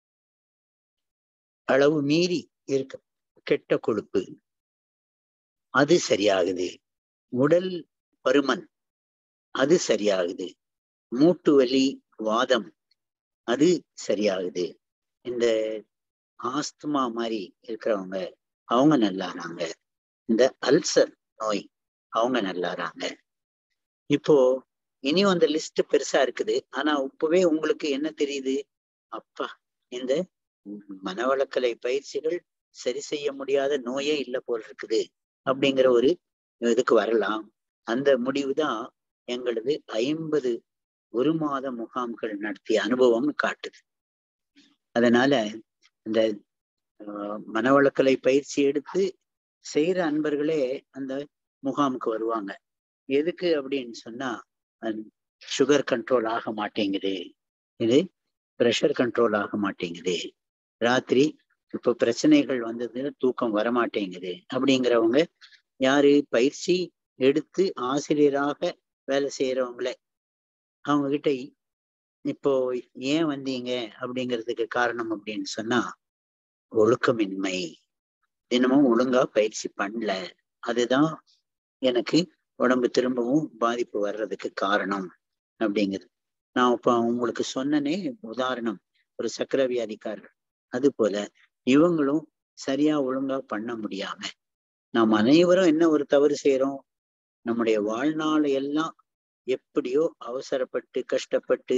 அளவு மீறி இருக்க கெட்ட கொழுப்பு அது சரியாகுது உடல் பருமன் அது சரியாகுது மூட்டு வலி வாதம் அது சரியாகுது இந்த ஆஸ்துமா மாதிரி இருக்கிறவங்க அவங்க நல்லாறாங்க இந்த அல்சர் நோய் அவங்க நல்லாறாங்க இப்போ இனியும் அந்த லிஸ்ட் பெருசா இருக்குது ஆனா இப்பவே உங்களுக்கு என்ன தெரியுது அப்பா இந்த மனவளக்கலை பயிற்சிகள் சரி செய்ய முடியாத நோயே இல்லை போல் இருக்குது அப்படிங்கிற ஒரு இதுக்கு வரலாம் அந்த முடிவு தான் எங்களது ஐம்பது ஒரு மாத முகாம்கள் நடத்திய அனுபவம்னு காட்டுது அதனால இந்த மனவளக்கலை பயிற்சி எடுத்து செய்யற அன்பர்களே அந்த முகாமுக்கு வருவாங்க எதுக்கு அப்படின்னு சொன்னா சுகர் கண்ட்ரோல் ஆக மாட்டேங்குது இது ப்ரெஷர் கண்ட்ரோல் ஆக மாட்டேங்குது ராத்திரி இப்போ பிரச்சனைகள் வந்தது தூக்கம் வரமாட்டேங்குது அப்படிங்கிறவங்க யாரு பயிற்சி எடுத்து ஆசிரியராக வேலை செய்யறவங்கள அவங்க கிட்ட இப்போ ஏன் வந்தீங்க அப்படிங்கிறதுக்கு காரணம் அப்படின்னு சொன்னா ஒழுக்கமின்மை தினமும் ஒழுங்கா பயிற்சி பண்ணல அதுதான் எனக்கு உடம்பு திரும்பவும் பாதிப்பு வர்றதுக்கு காரணம் அப்படிங்கிறது நான் இப்ப உங்களுக்கு சொன்னனே உதாரணம் ஒரு சக்கர வியாதிக்காரர் அது போல இவங்களும் சரியா ஒழுங்கா பண்ண முடியாம நாம் அனைவரும் என்ன ஒரு தவறு செய்யறோம் நம்முடைய வாழ்நாளை எல்லாம் எப்படியோ அவசரப்பட்டு கஷ்டப்பட்டு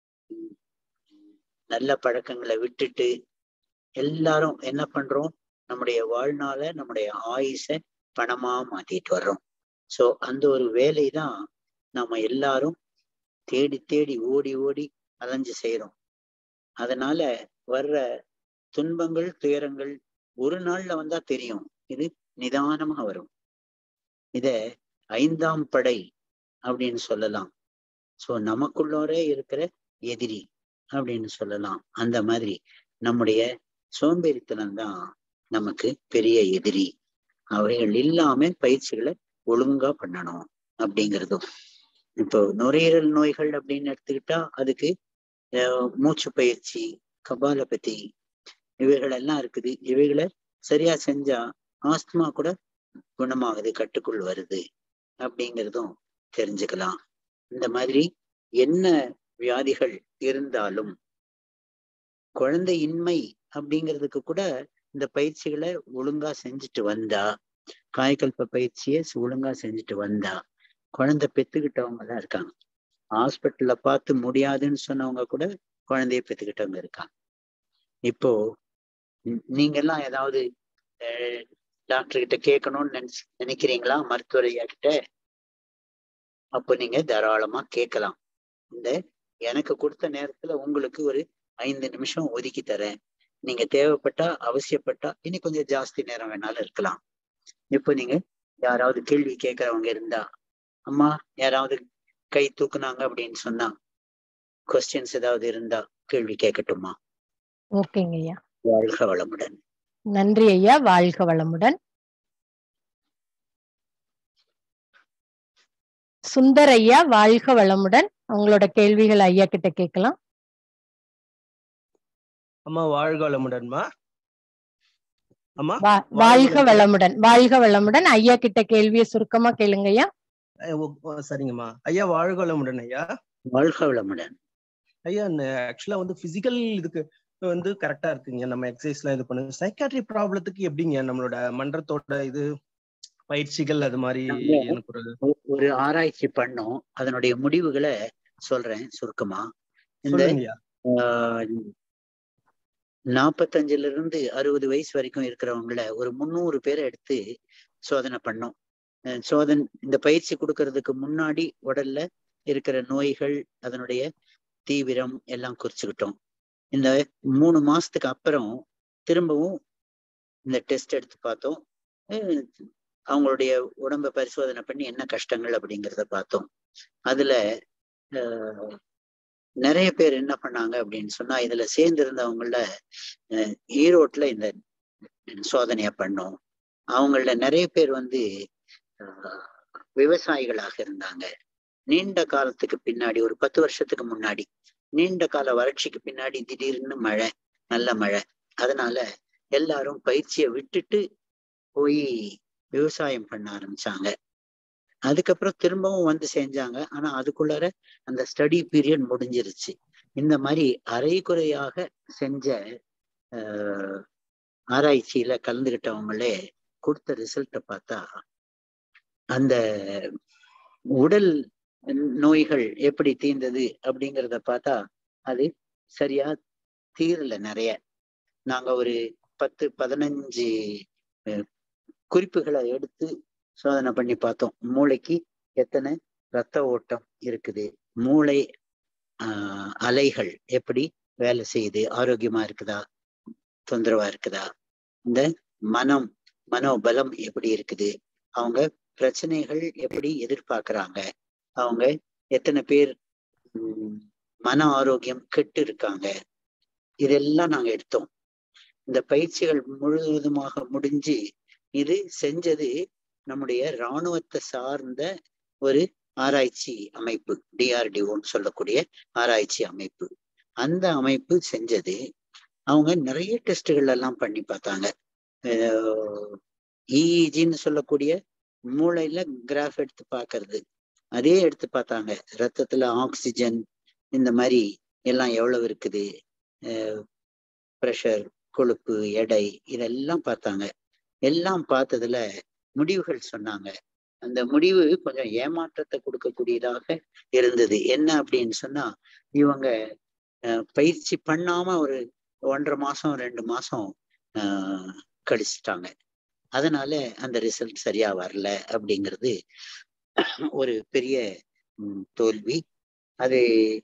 நல்ல பழக்கங்களை விட்டுட்டு எல்லாரும் என்ன பண்றோம் நம்முடைய வாழ்நாள நம்முடைய ஆயுச பணமா மாத்திட்டு வர்றோம் சோ அந்த ஒரு வேலை தான் நம்ம எல்லாரும் தேடி தேடி ஓடி ஓடி அலைஞ்சு செய்யறோம் அதனால வர்ற துன்பங்கள் துயரங்கள் ஒரு நாள்ல வந்தா தெரியும் இது நிதானமா வரும் இத ஐந்தாம் படை அப்படின்னு சொல்லலாம் சோ நமக்குள்ளோரே இருக்கிற எதிரி அப்படின்னு சொல்லலாம் அந்த மாதிரி நம்முடைய சோம்பேறித்தனம் தான் நமக்கு பெரிய எதிரி அவைகள் இல்லாம பயிற்சிகளை ஒழுங்கா பண்ணணும் அப்படிங்கிறதும் இப்போ நுரையீரல் நோய்கள் அப்படின்னு எடுத்துக்கிட்டா அதுக்கு மூச்சு பயிற்சி கபாலபதி இவைகள் எல்லாம் இருக்குது இவைகளை சரியா செஞ்சா ஆஸ்துமா கூட குணமாகுது கட்டுக்குள் வருது அப்படிங்கிறதும் தெரிஞ்சுக்கலாம் இந்த மாதிரி என்ன வியாதிகள் இருந்தாலும் குழந்தையின்மை அப்படிங்கிறதுக்கு கூட இந்த பயிற்சிகளை ஒழுங்கா செஞ்சுட்டு வந்தா காய்கல்ப பயிற்சியை ஒழுங்கா செஞ்சுட்டு வந்தா குழந்தை பெத்துக்கிட்டவங்க தான் இருக்காங்க ஹாஸ்பிட்டல்ல பார்த்து முடியாதுன்னு சொன்னவங்க கூட குழந்தைய பெத்துக்கிட்டவங்க இருக்காங்க இப்போ நீங்க எல்லாம் ஏதாவது டாக்டர் கிட்ட கேட்கணும்னு நினைச்சு நினைக்கிறீங்களா மருத்துவர் ஐயா கிட்ட அப்போ நீங்க தாராளமா கேட்கலாம் இந்த எனக்கு கொடுத்த நேரத்துல உங்களுக்கு ஒரு ஐந்து நிமிஷம் ஒதுக்கி தரேன் நீங்க தேவைப்பட்டா அவசியப்பட்டா இனி கொஞ்சம் ஜாஸ்தி நேரம் வேணாலும் இருக்கலாம் இப்போ நீங்க யாராவது கேள்வி கேட்கறவங்க இருந்தா அம்மா யாராவது கை தூக்குனாங்க அப்படின்னு சொன்னா கொஸ்டின்ஸ் ஏதாவது இருந்தா கேள்வி கேட்கட்டுமா
ஓகேங்க ஐயா
வாழ்க வளமுடன்
நன்றி ஐயா வாழ்க வளமுடன் சுந்தர் ஐயா வாழ்க வளமுடன் உங்களோட கேள்விகள் ஐயா கிட்ட கேட்கலாம்
அம்மா வாழ்க வளமுடன்மா அம்மா
வா- வாழ்க வளமுடன் வாழ்க வளமுடன் ஐயா கிட்ட கேள்வியை சுருக்கமா கேளுங்க ஐயா
அஹ் ஓ- ஓ, சரிங்கம்மா ஐயா வாழ்க வளமுடன் ஐயா
வாழ்க வளமுடன்
ஐயா ஆக்சுவலா வந்து பிசிக்கல் இதுக்கு வந்து கரெக்டா இருக்குங்க நம்ம எக்ஸசைஸ் எல்லாம் இது பண்ணுங்க சைக்காட்ரி ப்ராப்ளத்துக்கு எப்படிங்க நம்மளோட மன்றத்தோட இது பயிற்சிகள் அது மாதிரி
நம்ம-
எனக்கு ஒரு
ஒ- ஒரு ஆராய்ச்சி பண்ணோம் அதனுடைய முடிவுகளை சொல்றேன் சுருக்கமா இந்த
சொல்லுங்கய்யா
நாற்பத்தஞ்சுல இருந்து அறுபது வயசு வரைக்கும் இருக்கிறவங்கள ஒரு முந்நூறு பேரை எடுத்து சோதனை பண்ணோம் அஹ் சோதனை இந்த பயிற்சி கொடுக்கறதுக்கு முன்னாடி உடல்ல இருக்கிற நோய்கள் அதனுடைய தீவிரம் எல்லாம் குறிச்சுக்கிட்டோம் இந்த மூணு மாசத்துக்கு அப்புறம் திரும்பவும் இந்த டெஸ்ட் எடுத்து பார்த்தோம் அஹ் அவங்களுடைய உடம்ப பரிசோதனை பண்ணி என்ன கஷ்டங்கள் அப்படிங்கிறத பார்த்தோம் அதுல அஹ், நிறைய பேர் என்ன பண்ணாங்க அப்படின்னு சொன்னா இதுல சேர்ந்து இருந்தவங்கள அஹ், ஈரோட்ல இந்த சோதனைய பண்ணோம் அவங்கள நிறைய பேர் வந்து அஹ், விவசாயிகளாக இருந்தாங்க நீண்ட காலத்துக்கு பின்னாடி ஒரு பத்து வருஷத்துக்கு முன்னாடி நீண்ட கால வறட்சிக்கு பின்னாடி திடீர்னு மழை நல்ல மழை அதனால எல்லாரும் பயிற்சியை விட்டுட்டு போய் விவசாயம் பண்ண ஆரம்பிச்சாங்க அதுக்கப்புறம் திரும்பவும் வந்து செஞ்சாங்க ஆனா அதுக்குள்ளார அந்த ஸ்டடி பீரியட் முடிஞ்சிருச்சு இந்த மாதிரி அரைகுறையாக செஞ்ச ஆஹ், ஆராய்ச்சியில கலந்துகிட்டவங்களே கொடுத்த ரிசல்ட்டை பார்த்தா அந்த உடல் நோய்கள் எப்படி தீர்ந்தது அப்படிங்கிறத பார்த்தா அது சரியா தீரல நிறைய நாங்க ஒரு பத்து பதினஞ்சு அஹ், குறிப்புகளை எடுத்து சோதனை பண்ணி பார்த்தோம் மூளைக்கு எத்தனை ரத்த ஓட்டம் இருக்குது மூளை ஆஹ் அலைகள் எப்படி வேலை செய்யுது ஆரோக்கியமா இருக்குதா தொந்தரவா இருக்குதா இந்த மனம் மனோபலம் எப்படி இருக்குது அவங்க பிரச்சனைகள் எப்படி எதிர்பார்க்கறாங்க அவங்க எத்தனை பேர் உம், மன ஆரோக்கியம் கெட்டு இருக்காங்க இதெல்லாம் நாங்க எடுத்தோம் இந்த பயிற்சிகள் முழுவதுமாக முடிஞ்சு இது செஞ்சது நம்முடைய இராணுவத்தை சார்ந்த ஒரு ஆராய்ச்சி அமைப்பு டிஆர்டிஓன்னு சொல்லக்கூடிய ஆராய்ச்சி அமைப்பு அந்த அமைப்பு செஞ்சது அவங்க நிறைய டெஸ்ட்டுகள் எல்லாம் பண்ணி பார்த்தாங்க இஇஜின்னு சொல்லக்கூடிய மூளையில கிராஃப் எடுத்து பார்க்கறது அதே எடுத்து பார்த்தாங்க ரத்தத்துல ஆக்சிஜன் இந்த மாதிரி எல்லாம் எவ்வளவு இருக்குது ப்ரெஷர் கொழுப்பு எடை இதெல்லாம் பார்த்தாங்க எல்லாம் பார்த்ததுல முடிவுகள் சொன்னாங்க அந்த முடிவு கொஞ்சம் ஏமாற்றத்தை கொடுக்கக்கூடியதாக இருந்தது என்ன அப்படின்னு சொன்னா இவங்க பயிற்சி பண்ணாம ஒரு ஒன்றரை மாசம் ரெண்டு மாசம் ஆஹ் கழிச்சிட்டாங்க அதனால அந்த ரிசல்ட் சரியா வரல அப்படிங்கிறது ஒரு பெரிய தோல்வி அது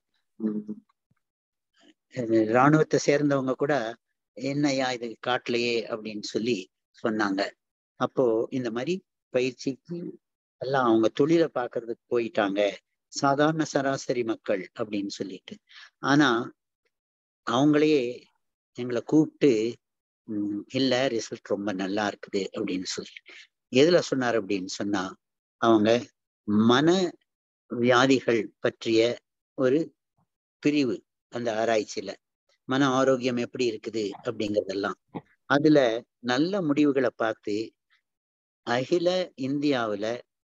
இராணுவத்தை சேர்ந்தவங்க கூட என்னையா இது காட்டலையே அப்படின்னு சொல்லி சொன்னாங்க அப்போ இந்த மாதிரி பயிற்சிக்கு எல்லாம் அவங்க தொழிலை பார்க்கறதுக்கு போயிட்டாங்க சாதாரண சராசரி மக்கள் அப்படின்னு சொல்லிட்டு ஆனா அவங்களையே எங்களை கூப்பிட்டு உம் இல்ல ரிசல்ட் ரொம்ப நல்லா இருக்குது அப்படின்னு சொல்லி எதுல சொன்னார் அப்படின்னு சொன்னா அவங்க மன வியாதிகள் பற்றிய ஒரு பிரிவு அந்த ஆராய்ச்சியில மன ஆரோக்கியம் எப்படி இருக்குது அப்படிங்கறதெல்லாம் அதுல நல்ல முடிவுகளை பார்த்து அகில இந்தியாவுல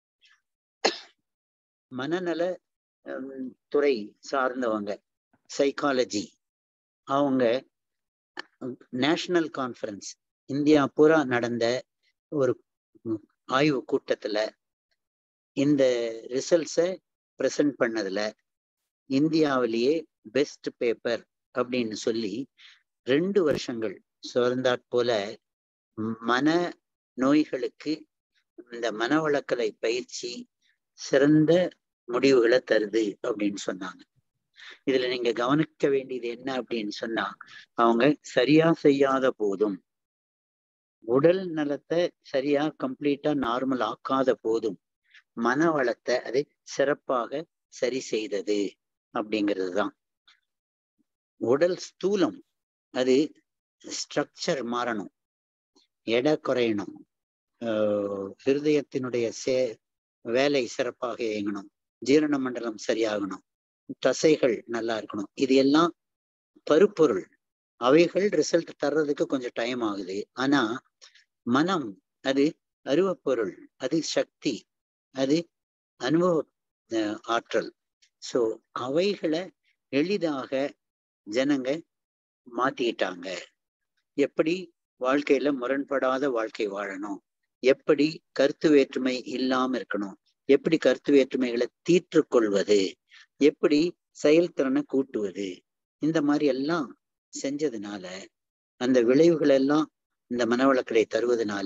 மனநல துறை சார்ந்தவங்க சைக்காலஜி அவங்க நேஷனல் கான்ஃபரன்ஸ் இந்தியா பூரா நடந்த ஒரு ஆய்வு கூட்டத்துல இந்த ரிசல்ட்ஸை ப்ரெசன்ட் பண்ணதுல இந்தியாவிலேயே பெஸ்ட் பேப்பர் அப்படின்னு சொல்லி ரெண்டு வருஷங்கள் சுரந்தாற் போல மன நோய்களுக்கு இந்த மனவளக்கலை பயிற்சி சிறந்த முடிவுகளை தருது அப்படின்னு சொன்னாங்க இதுல நீங்க கவனிக்க வேண்டியது என்ன அப்படின்னு சொன்னா அவங்க சரியா செய்யாத போதும் உடல் நலத்தை சரியா கம்ப்ளீட்டா நார்மல் ஆக்காத போதும் மன வளத்தை அது சிறப்பாக சரி செய்தது அப்படிங்கிறது தான் உடல் ஸ்தூலம் அது ஸ்ட்ரக்சர் மாறணும் எடை குறையணும் ஹிருதயத்தினுடைய சே வேலை சிறப்பாக இயங்கணும் ஜீரண மண்டலம் சரியாகணும் தசைகள் நல்லா இருக்கணும் இது எல்லாம் பருப்பொருள் அவைகள் ரிசல்ட் தர்றதுக்கு கொஞ்சம் டைம் ஆகுது ஆனா மனம் அது அருவப்பொருள் அது சக்தி அது அனுபவ ஆற்றல் சோ அவைகளை எளிதாக ஜனங்க மாத்திக்கிட்டாங்க எப்படி வாழ்க்கையில முரண்படாத வாழ்க்கை வாழணும் எப்படி கருத்து வேற்றுமை இல்லாம இருக்கணும் எப்படி கருத்து வேற்றுமைகளை தீர்த்து கொள்வது எப்படி செயல்திறனை கூட்டுவது இந்த மாதிரி எல்லாம் செஞ்சதுனால அந்த விளைவுகள் எல்லாம் இந்த மனவளக்கலை தருவதனால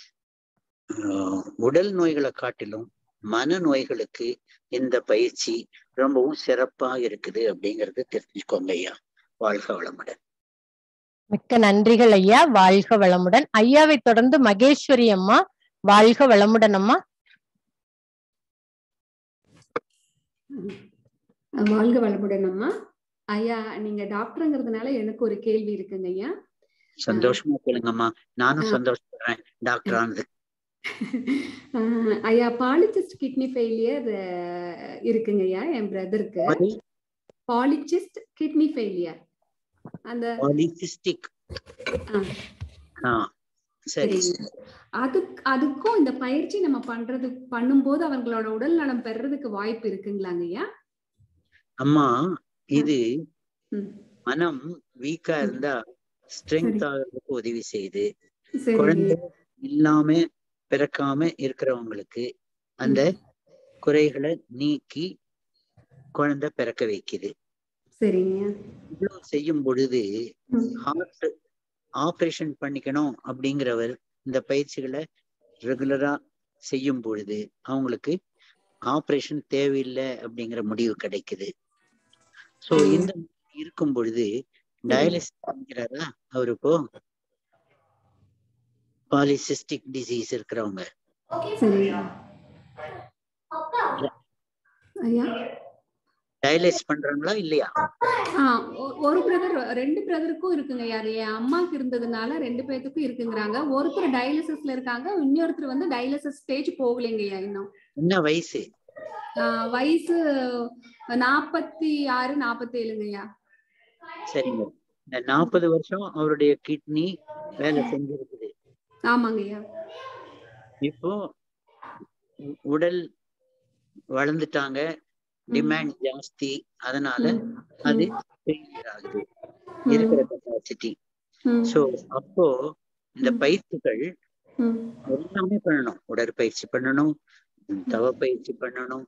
உடல் நோய்களை காட்டிலும் மன நோய்களுக்கு இந்த பயிற்சி ரொம்பவும் சிறப்பா இருக்குது அப்படிங்கறது தெரிஞ்சுக்கோங்க ஐயா வாழ்க வளமுடன்
மிக்க நன்றிகள் ஐயா வாழ்க வளமுடன் ஐயாவை தொடர்ந்து மகேஸ்வரி அம்மா வாழ்க வளமுடன் அம்மா
வாழ்க வளமுடன் அம்மா ஐயா நீங்க டாக்டருங்கிறதுனால எனக்கு ஒரு கேள்வி இருக்குங்க ஐயா
சந்தோஷமா கேளுங்கம்மா நானும் சந்தோஷப்படுறேன் டாக்டர் ஆனது
ஐயா பாலிசிஸ்ட் கிட்னி ஃபெயிலியர் இருக்குங்க ஐயா என் பிரதருக்கு பாலிசிஸ்ட் கிட்னி ஃபெயிலியர் அந்த
பாலிசிஸ்டிக் சரி
அது அதுக்கும் இந்த பயிற்சி நம்ம பண்றது பண்ணும்போது அவங்களோட உடல் நலம் பெறதுக்கு வாய்ப்பு இருக்குங்களாங்க ஐயா
அம்மா இது மனம் வீக்கா இருந்தா ஸ்ட்ரென்த் ஆகிறதுக்கு உதவி செய்யுது குழந்தை இல்லாம பிறக்காம இருக்கிறவங்களுக்கு அந்த குறைகளை நீக்கி குழந்தை பிறக்க வைக்குது
சரிங்க
இவ்வளவு செய்யும் பொழுது ஹார்ட் ஆபரேஷன் பண்ணிக்கணும் அப்படிங்கிறவர் இந்த பயிற்சிகளை ரெகுலரா செய்யும் பொழுது அவங்களுக்கு ஆபரேஷன் தேவையில்லை அப்படிங்கிற முடிவு கிடைக்குது சோ இந்த இருக்கும் பொழுது டயாலிசிஸ் பண்ணிக்கிறாரா அவரு இப்போ பாலிசிஸ்டிக் டிசீஸ் இருக்கிறவங்க டயலைஸ் பண்றாங்களா இல்லையா
ஆஹ் ஒ- ஒரு பிரதர் ரெண்டு பிரதருக்கும் இருக்குங்க யாரு என் அம்மாக்கு இருந்ததுனால ரெண்டு பேர்த்துக்கும் இருக்குங்கிறாங்க ஒருத்தர் டயாலிசிஸ்ல இருக்காங்க இன்னொருத்தர் வந்து டயாலிசிஸ் ஸ்டேஜ் போகலைங்கய்யா இன்னும்
என்ன வயசு
ஆஹ் வயசு நாற்பத்தி ஆறு நாற்பத்தி ஏழுங்கய்யா
சரிங்க இந்த நாற்பது வருஷம் அவருடைய கிட்னி வேலை செஞ்சிருக்குது
ஆமாங்கய்யா
இப்போ உ- உடல் வளர்ந்துட்டாங்க டிமாண்ட் ஜாஸ்தி அதனால அது failure ஆகுது இருக்கிற கெப்பாசிட்டி
ம்,
சோ அப்போ இந்த
ம்.
பயிற்சிகள்
ம்,
எல்லாமே பண்ணணும் உடற்பயிற்சி பண்ணணும் ம், தவப்பயிற்சி பண்ணணும்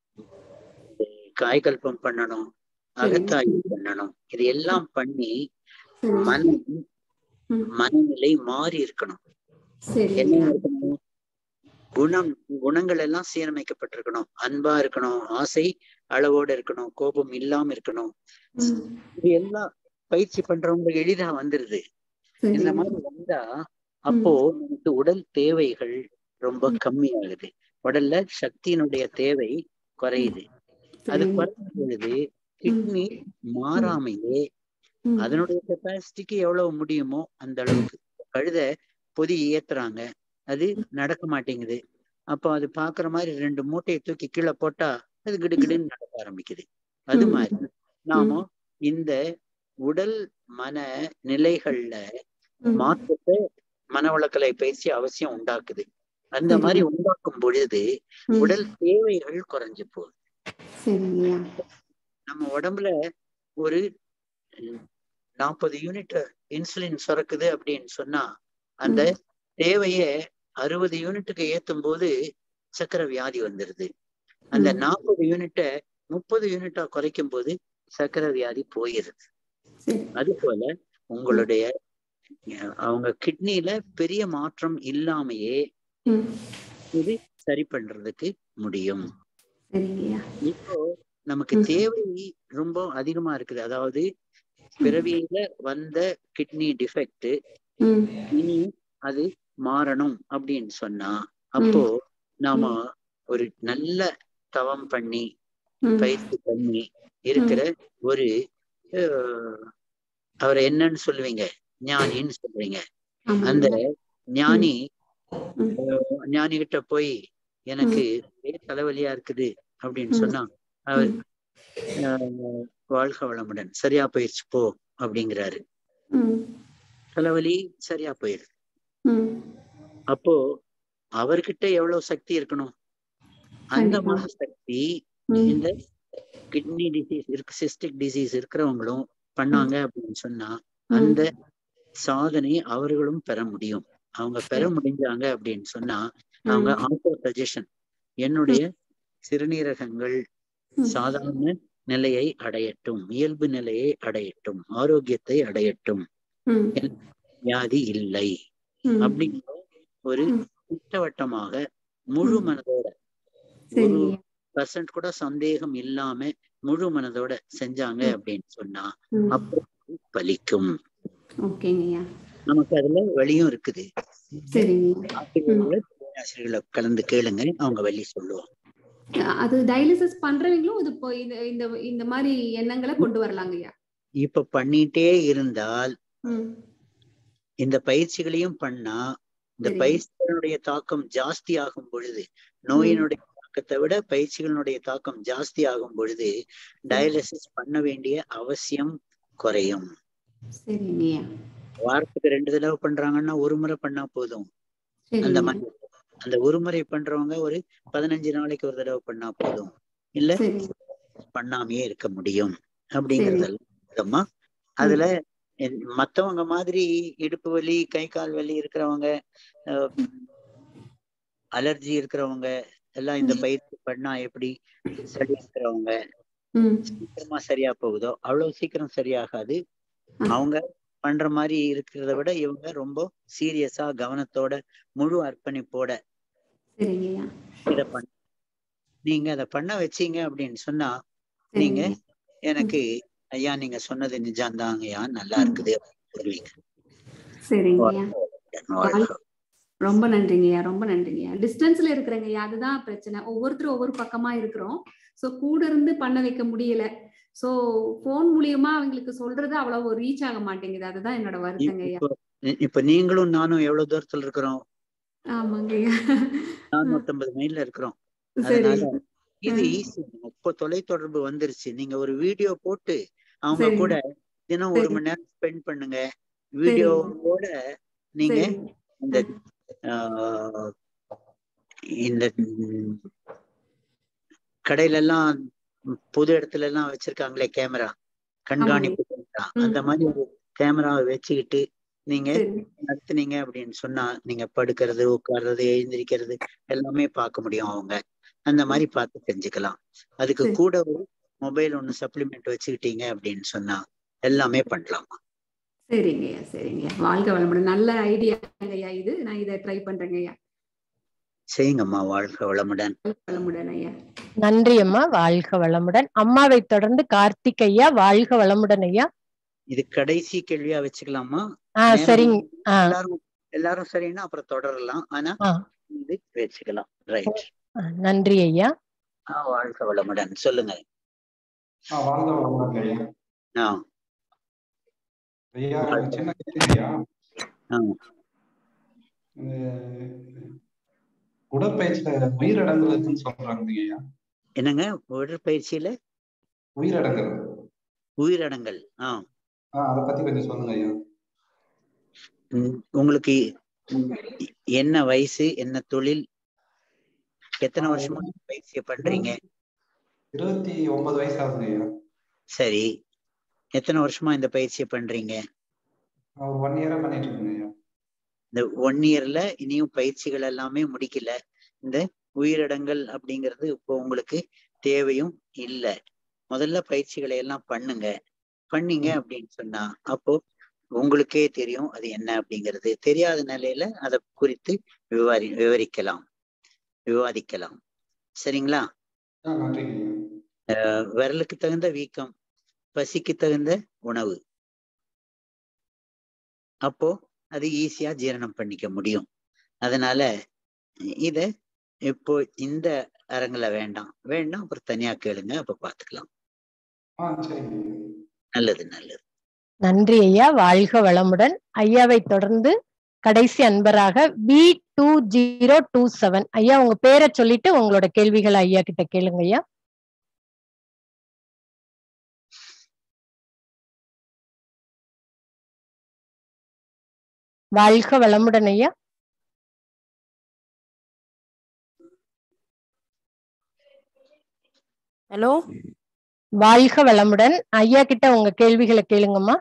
காய்கல்பம் பண்ணணும் அகத்தாய்வு பண்ணணும் இது எல்லாம் பண்ணி
சரி.
மனம்
ம்,
மனநிலை மாறி இருக்கணும்
சரி
என்ன இருக்கணும் குணம் குணங்கள் எல்லாம் சீரமைக்கப்பட்டிருக்கணும் அன்பா இருக்கணும் ஆசை அளவோட இருக்கணும் கோபம் இல்லாம இருக்கணும்
ம்,
இது எல்லாம் பயிற்சி பண்றவங்களுக்கு எளிதா வந்துருது
சரி.
இந்த மாதிரி வந்தா அப்போ நமக்கு உடல் தேவைகள் ரொம்ப கம்மியாகுது உடல்ல சக்தியினுடைய தேவை குறையுது அது
சரி.
குறையும் பொழுது கிட்னி மாறாமையே
ம்,
அதனுடைய கெப்பாசிட்டிக்கு எவ்வளவு முடியுமோ அந்த அளவுக்கு கழுத பொதி ஏத்துறாங்க அது நடக்க மாட்டேங்குது அப்போ அது பாக்குற மாதிரி ரெண்டு மூட்டையை தூக்கி கீழே போட்டா அது கிடுகிடுன்னு நடக்க ஆரம்பிக்குது அது
ம்.
மாதிரி நாம இந்த உடல் மன நிலைகள்ல
ம்,
மாற்றத்தை மனவளக்கலை பயிற்சி அவசியம் உண்டாக்குது அந்த
சரி.
மாதிரி உண்டாக்கும் பொழுது
ம்,
உடல் தேவைகள் குறைஞ்சு போகுது
சரிங்கய்யா
நம்ம உடம்புல ஒரு நாற்பது யூனிட் இன்சுலின் சுரக்குது அப்படின்னு சொன்னா அந்த தேவைய அறுபது யூனிட்டுக்கு ஏத்தும் போது சக்கரை வியாதி வந்துருது அந்த
ம்.
நாற்பது யூனிட்டை முப்பது யூனிட்டா குறைக்கும் போது சக்கரை வியாதி போயிருது
சரி
அது போல உங்களுடைய அஹ், அவங்க கிட்னில பெரிய மாற்றம் இல்லாமையே
ம்,
இது சரி பண்றதுக்கு முடியும்
சரிங்கய்யா
இப்போ நமக்கு
ம்.
தேவை ரொம்ப அதிகமா இருக்குது அதாவது பிறவியில வந்த கிட்னி டிஃபெக்ட்
ம்,
இனி அது மாறணும் அப்படின்னு சொன்னா அப்போ நாம ஒரு நல்ல தவம் பண்ணி
ம்,
பயிற்சி பண்ணி இருக்கிற ஒரு அஹ், அவரை என்னன்னு சொல்லுவீங்க ஞானின்னு சொல்றீங்க
ஆமாங்க.
அந்த ஞானி
ம்.
அஹ், ஞானி கிட்ட போய் எனக்கு ஒரே தலைவலியா இருக்குது அப்படின்னு
ம்.
சொன்னா அவர் அஹ், வாழ்க வளமுடன் சரியா போயிடுச்சு போ அப்படிங்கிறாரு
ம்,
தலைவலி சரியா போயிடுது
ம்,
அப்போ அவர்கிட்ட எவ்வளவு சக்தி இருக்கணும் அந்த
கண்டிப்பா.
மாதிரி சக்தி
ம்,
இந்த கிட்னி டிசீஸ் இருக்கு சிஸ்டிக் டிசீஸ் இருக்கிறவங்களும் பண்ணாங்க அப்படின்னு சொன்னா அந்த சாதனை அவர்களும் பெற முடியும் அவங்க பெற முடிஞ்சாங்க அப்படின்னு சொன்னா அவங்க ஆட்டோ சஜஷன் என்னுடைய சிறுநீரகங்கள்
ம்.
சாதாரண நிலையை அடையட்டும் இயல்பு நிலையை அடையட்டும் ஆரோக்கியத்தை அடையட்டும்
ம்,
வியாதி இல்லை
ம்,
அப்படிங்கிற ஒரு
ம்.
திட்டவட்டமாக முழு
ம்.
மனதோட ஒரு
சரிங்கய்யா.
பர்சன்ட் கூட சந்தேகம் இல்லாம முழு மனதோட செஞ்சாங்க
ம்.
அப்படின்னு சொன்னா
ம்,
அப்போ பலிக்கும்
ஓகேங்கய்யா
நமக்கு அதுல வழியும் இருக்குது
சரிங்கய்யா
ஆசிரியர்களை ஆசிரியர்களை கலந்து கேளுங்க அவங்க வழி சொல்லுவாங்க
அது டயாலிசிஸ் பண்றவங்களும் இது இப்போ இது இந்த இந்த மாதிரி எண்ணங்களை கொண்டு வரலாங்கய்யா
இப்ப பண்ணிட்டே இருந்தால்
ம்,
இந்த பயிற்சிகளையும் பண்ணா இந்த
சரி.
பயிற்சிகளுடைய தாக்கம் ஜாஸ்தி ஆகும் பொழுது நோயினுடைய தாக்கத்தை விட பயிற்சிகளுடைய தாக்கம் ஜாஸ்தி ஆகும் பொழுது டயாலிசிஸ் பண்ண வேண்டிய அவசியம் குறையும்
சரிங்கய்யா
வாரத்துக்கு ரெண்டு தடவை பண்றாங்கன்னா ஒரு முறை பண்ணா போதும் அந்த
சரிங்க
மாதிரி அந்த ஒரு முறை பண்றவங்க ஒரு பதினஞ்சு நாளைக்கு ஒரு தடவை பண்ணா போதும் இல்ல
சரி
பண்ணாமையே இருக்க முடியும் அப்படிங்கறதெல்லாம் அதுல என்- மத்தவங்க மாதிரி இடுப்பு வலி கை கால் வலி இருக்கிறவங்க அலர்ஜி இருக்கிறவங்க எல்லாம் இந்த பயிற்சி பண்ணா எப்படி சளி இருக்கிறவங்க
ம்
சீக்கிரமா சரியா போகுதோ அவ்வளவு சீக்கிரம் சரியாகாது
ம்.
அவங்க பண்ற மாதிரி இருக்கிறத விட இவங்க ரொம்ப சீரியஸா கவனத்தோட முழு அர்ப்பணிப்போட
சரிங்கய்யா
இத பண்ண நீங்க அதை பண்ண வச்சீங்க அப்படின்னு சொன்னா நீங்க
சரிங்க
எனக்கு ஐயா நீங்க சொன்னது நிஜாந்தாங்கய்யா நல்லா இருக்குது அப்படின்னு சொல்லுவீங்க
சரிங்கய்யா
வாழ்க.
ரொம்ப நன்றிங்கய்யா ரொம்ப நன்றிங்கய்யா டிஸ்டன்ஸ்ல இருக்கிறேங்கய்யா அதுதான் பிரச்சனை ஒவ்வொருத்தரும் ஒவ்வொரு பக்கமா இருக்கிறோம் சோ கூட இருந்து பண்ண வைக்க முடியல சோ போன் மூலியமா அவங்களுக்கு சொல்றது அவ்வளவு ரீச் ஆக மாட்டேங்குது அதுதான் என்னோட வருத்தங்கய்யா
இப்போ இப்ப நீங்களும் நானும் எவ்வளவு தூரத்துல இருக்கிறோம்
ஆமாங்கய்யா
நானூத்தம்பது மைல்ல இருக்கிறோம்
சரி
அதனால இது
ம்.
ஈஸி இப்போ தொலைத்தொடர்பு வந்துருச்சு நீங்க ஒரு வீடியோ போட்டு அவங்க
சரிங்க.
கூட தினம் ஒரு
சரி.
மணி நேரம் ஸ்பெண்ட் பண்ணுங்க வீடியோவோட நீங்க
சரிங்க.
இந்த ஆஹ், இந்த ம், கடையில எல்லாம் பொது இடத்துல எல்லாம் வச்சிருக்காங்களே கேமரா கண்காணிப்பு கேமரா
ம்.
அந்த மாதிரி ஒரு கேமராவை வச்சுக்கிட்டு நீங்க
சரி
நடத்துனீங்க அப்படின்னு சொன்னா நீங்க படுக்கிறது உட்கார்றது எழுந்திருக்கிறது எல்லாமே பார்க்க முடியும் அவங்க அந்த மாதிரி பார்த்து செஞ்சுக்கலாம் அதுக்கு
சரி.
கூட ஒரு மொபைல் ஒண்ணு சப்ளிமெண்ட் வச்சுக்கிட்டீங்க அப்படின்னு சொன்னா எல்லாமே பண்ணலாம்
சரிங்கய்யா சரிங்கய்யா வாழ்க வளமுடன் நல்ல ஐடியாங்கய்யா இது நான் இதை ட்ரை பண்றேங்கய்யா
செய்யுங்கம்மா வாழ்க வளமுடன்
வளமுடன் ஐயா
நன்றி அம்மா வாழ்க வளமுடன் அம்மாவை தொடர்ந்து கார்த்திக் ஐயா வாழ்க வளமுடன் ஐயா
இது கடைசி கேள்வியா வச்சுக்கலாமா
ஆ
நேரம்
சரிங்க ஆ
எல்லாரும் எல்லாரும் சரின்னா அப்புறம் தொடரலாம் ஆனா
ஆ
இது வச்சுக்கலாம் ரைட்
ஆ, நன்றி ஐயா
வாழ்க வளமுடன் சொல்லுங்க
ஆ வாழ்க வளமுடன் ஐயா
ஆ
ஐயா ஒரு சின்ன கேள்வி ஐயா
ஆ.
இந்த உடற்பயிற்சியில உயிரடங்கல் இருக்குன்னு சொல்றாங்க ஐயா
என்னங்க உடற்பயிற்சியில
உயிரடங்கல்
உயிரடங்கல் ஆ
ஆ அதை பத்தி கொஞ்சம் சொல்லுங்க ஐயா
ம், உங்களுக்கு ம், என்ன வயசு என்ன தொழில் எத்தனை
ஆ,
வருஷமா பயிற்சியை பண்றீங்க
இருபத்தி ஒன்பது வயசு ஆகுது ஐயா
சரி எத்தனை வருஷமா இந்த பயிற்சியை பண்றீங்க
நான் ஒரு ஒன் இயரா பண்ணிட்டு இருக்கேன் ஐயா
இந்த ஒன் இயர்ல இனியும் பயிற்சிகள் எல்லாமே முடிக்கல இந்த உயிரிடங்கள் அப்படிங்கிறது இப்போ உங்களுக்கு தேவையும் இல்லை முதல்ல பயிற்சிகளை எல்லாம் பண்ணுங்க பண்ணீங்க அப்படின்னு சொன்னா அப்போ உங்களுக்கே தெரியும் அது என்ன அப்படிங்கிறது தெரியாத நிலையில அதை குறித்து விவாரி விவரிக்கலாம் விவாதிக்கலாம் சரிங்களா
ஆ நன்றி ஐயா
அஹ் விரலுக்கு தகுந்த வீக்கம் பசிக்கு தகுந்த உணவு அப்போ அது ஈஸியா ஜீரணம் பண்ணிக்க முடியும் அதனால இத இப்போ இந்த அரங்குல வேண்டாம் வேண்டாம் அப்புறம் தனியா கேளுங்க அப்ப பாத்துக்கலாம்
ஆ சரிங்க ஐயா
நல்லது நல்லது
நன்றி ஐயா வாழ்க வளமுடன் ஐயாவை தொடர்ந்து கடைசி அன்பராக P two zero two seven ஐயா உங்க பேரை சொல்லிட்டு உங்களோட கேள்விகளை ஐயா கிட்ட கேளுங்க ஐயா வாழ்க வளமுடன் ஐயா
ஹலோ
வாழ்க வளமுடன் ஐயா கிட்ட உங்க கேள்விகளை கேளுங்கம்மா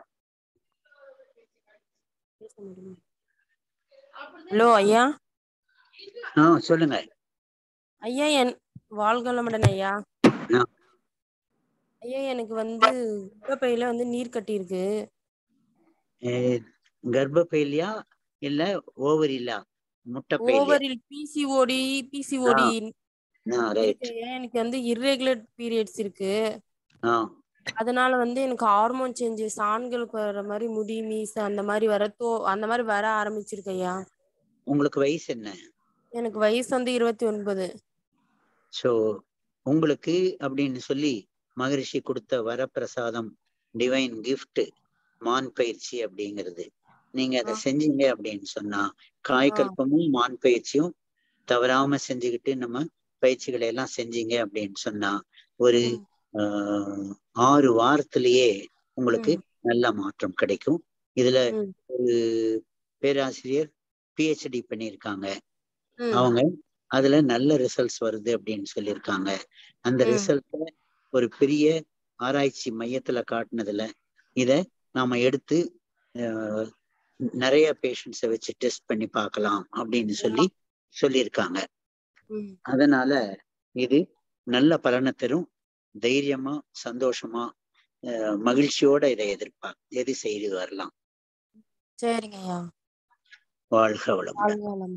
ஹலோ ஐயா
ஆ சொல்லுங்க
ஐயா என் வாழ்கலமுடன் ஐயா
ஆ.
ஐயா எனக்கு வந்து உடற்பையில வந்து நீர் கட்டி இருக்கு
அஹ் கர்ப்பப்பையிலையா இல்ல ஓவரிலா முட்டைப்பையிலையா
ஓவரில் பிசிஓடி பிசிஓடி
ரைட்
இருக்கு ஐயா எனக்கு வந்து இர்ரெகுலர் பீரியட்ஸ் இருக்கு
ஆ
அதனால வந்து எனக்கு ஹார்மோன் சேஞ்சஸ் ஆண்களுக்கு வர மாதிரி முடி மீச அந்த மாதிரி வர தோ அந்த மாதிரி வர ஆரம்பிச்சிருக்கு ஐயா
உங்களுக்கு வயசு என்ன
எனக்கு வயசு வந்து இருபத்தி ஒன்பது
சோ உங்களுக்கு அப்படின்னு சொல்லி மகரிஷி கொடுத்த வரப்பிரசாதம் டிவைன் கிஃப்ட் மான் பயிற்சி அப்படிங்கிறது நீங்க அதை
ஆ.
செஞ்சீங்க அப்படின்னு சொன்னா காய்கல்பமும் மான் பயிற்சியும் தவறாம செஞ்சுக்கிட்டு நம்ம பயிற்சிகளை எல்லாம் செஞ்சீங்க அப்படின்னு சொன்னா ஒரு
ம்.
ஆஹ், ஆறு வாரத்திலேயே உங்களுக்கு
ம்.
நல்ல மாற்றம் கிடைக்கும் இதுல
ம்.
ஒரு பேராசிரியர் பிஹெச்டி பண்ணியிருக்காங்க
ம்.
அவங்க அதுல நல்ல ரிசல்ட்ஸ் வருது அப்படின்னு சொல்லியிருக்காங்க அந்த
ம்.
ரிசல்ட்டை ஒரு பெரிய ஆராய்ச்சி மையத்துல காட்டுனதுல இத நாம எடுத்து அஹ், நிறைய பேஷண்ட்ஸை வச்சு டெஸ்ட் பண்ணி பார்க்கலாம் அப்படின்னு சொல்லி சொல்லியிருக்காங்க
ம்.
அதனால இது நல்ல பலனை தரும் தைரியமா சந்தோஷமா அஹ், மகிழ்ச்சியோட இதை எதிர்ப்பா எது செய்து வரலாம்
சரிங்க ஐயா
வாழ்க வளமுடன்
வாழ்க வளமுடன்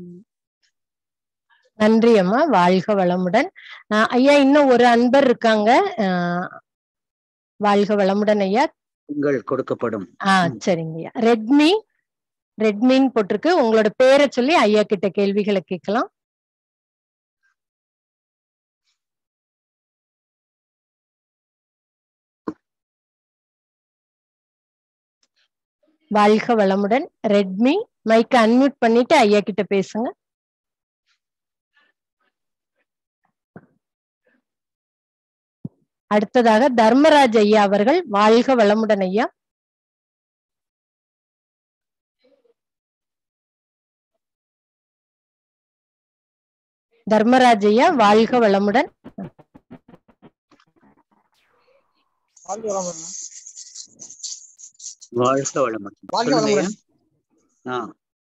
நன்றி அம்மா வாழ்க வளமுடன் அஹ் ஐயா இன்னும் ஒரு அன்பர் இருக்காங்க அஹ் வாழ்க வளமுடன் ஐயா
உங்கள் கொடுக்கப்படும்
ஆ சரிங்க ஐயா ரெட்மி ரெட்மின்னு போட்டிருக்கு உங்களோட பேரை சொல்லி ஐயா கிட்ட கேள்விகளை கேட்கலாம் வாழ்க வளமுடன் ரெட்மி மைக்க அன்மியூட் பண்ணிட்டு ஐயா கிட்ட பேசுங்க அடுத்ததாக தர்மராஜ் ஐயா அவர்கள் வாழ்க வளமுடன் ஐயா தர்மராஜ் ஐயா வாழ்க வளமுடன்
வாழ்க வளமுடன்
வாழ்க வளமுடன்
வாழ்க
சொல்லுங்க ஐயா.
வளமுடன்
ஆ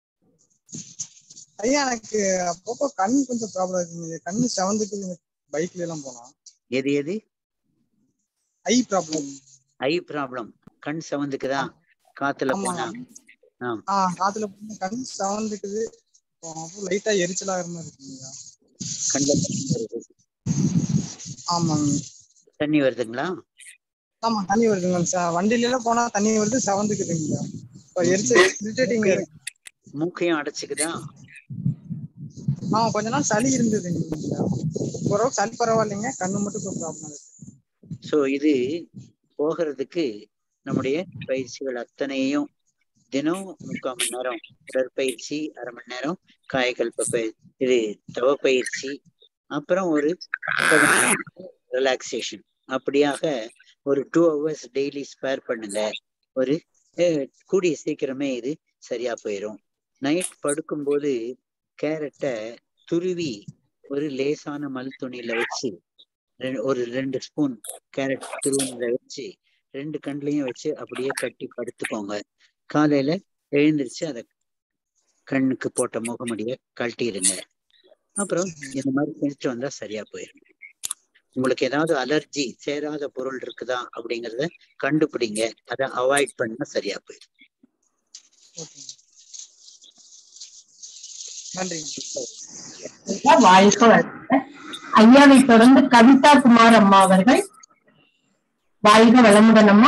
ஐயா எனக்கு அப்பப்போ கண் கொஞ்சம் ப்ராப்ளம் இருக்குங்க கண்ணு செவந்துக்கு பைக்ல எல்லாம் போனா
எது எது
ஐ ப்ராப்ளம்
ஐ ப்ராப்ளம் கண் செவந்துக்குதா காத்துல
ஆமா
போனா ஆ
ஆ காத்துல போனா கண் செவந்துக்குது லைட்டா எரிச்சலா மாதிரி இருக்குங்க
கண்ல தண்ணி வருது.
ஆமாங்க
தண்ணி வருதுங்களா
ஆமா தண்ணி வருதுங்க ச- வண்டியில எல்லாம் போனா தண்ணி வருது செவந்துக்குதுங்க இப்போ எரிச்சல் இரிட்டேட்டிங் இருக்கு
மூக்கையும் அடைச்சுக்குதா
ஆமா கொஞ்ச நாள் சளி இருந்ததுங்க ஓரளவு சளி பரவாயில்லைங்க கண்ணு மட்டும் கொஞ்சம் ப்ராப்ளம் இருக்கு
சோ இது போகிறதுக்கு நம்முடைய பயிற்சிகள் அத்தனையும் தினம் முக்கால் மணி நேரம் உடற்பயிற்சி அரை மணி நேரம் காயக்கல்ப பயிற்சி இது தவ பயிற்சி அப்புறம் ஒரு ரிலாக்ஸேஷன் அப்படியாக ஒரு டூ ஹவர்ஸ் டெய்லி ஸ்பேர் பண்ணுங்க ஒரு அஹ், கூடிய சீக்கிரமே இது சரியா போயிடும் நைட் படுக்கும்போது கேரட்டை துருவி ஒரு லேசான மல் துணியில வச்சு ரெ- ஒரு ரெண்டு ஸ்பூன் கேரட் துருவில வச்சு ரெண்டு கண்ணுலயும் வச்சு அப்படியே கட்டி படுத்துக்கோங்க காலையில எழுந்திருச்சு அதை கண்ணுக்கு போட்ட முகமுடிய கழட்டிடுங்க அப்புறம் இந்த மாதிரி செஞ்சுட்டு வந்தா சரியா போயிடும் உங்களுக்கு ஏதாவது அலர்ஜி சேராத பொருள் இருக்குதா அப்படிங்கறத கண்டுபிடிங்க அதை அவாய்ட் பண்ணா சரியா போயிடும்
ஓகே நன்றி
ஐயா, வாழ்க வளமுடன் ஐயாவை தொடர்ந்து கவிதா குமார் அம்மா அவர்கள் வாழ்க வளமுடன் அம்மா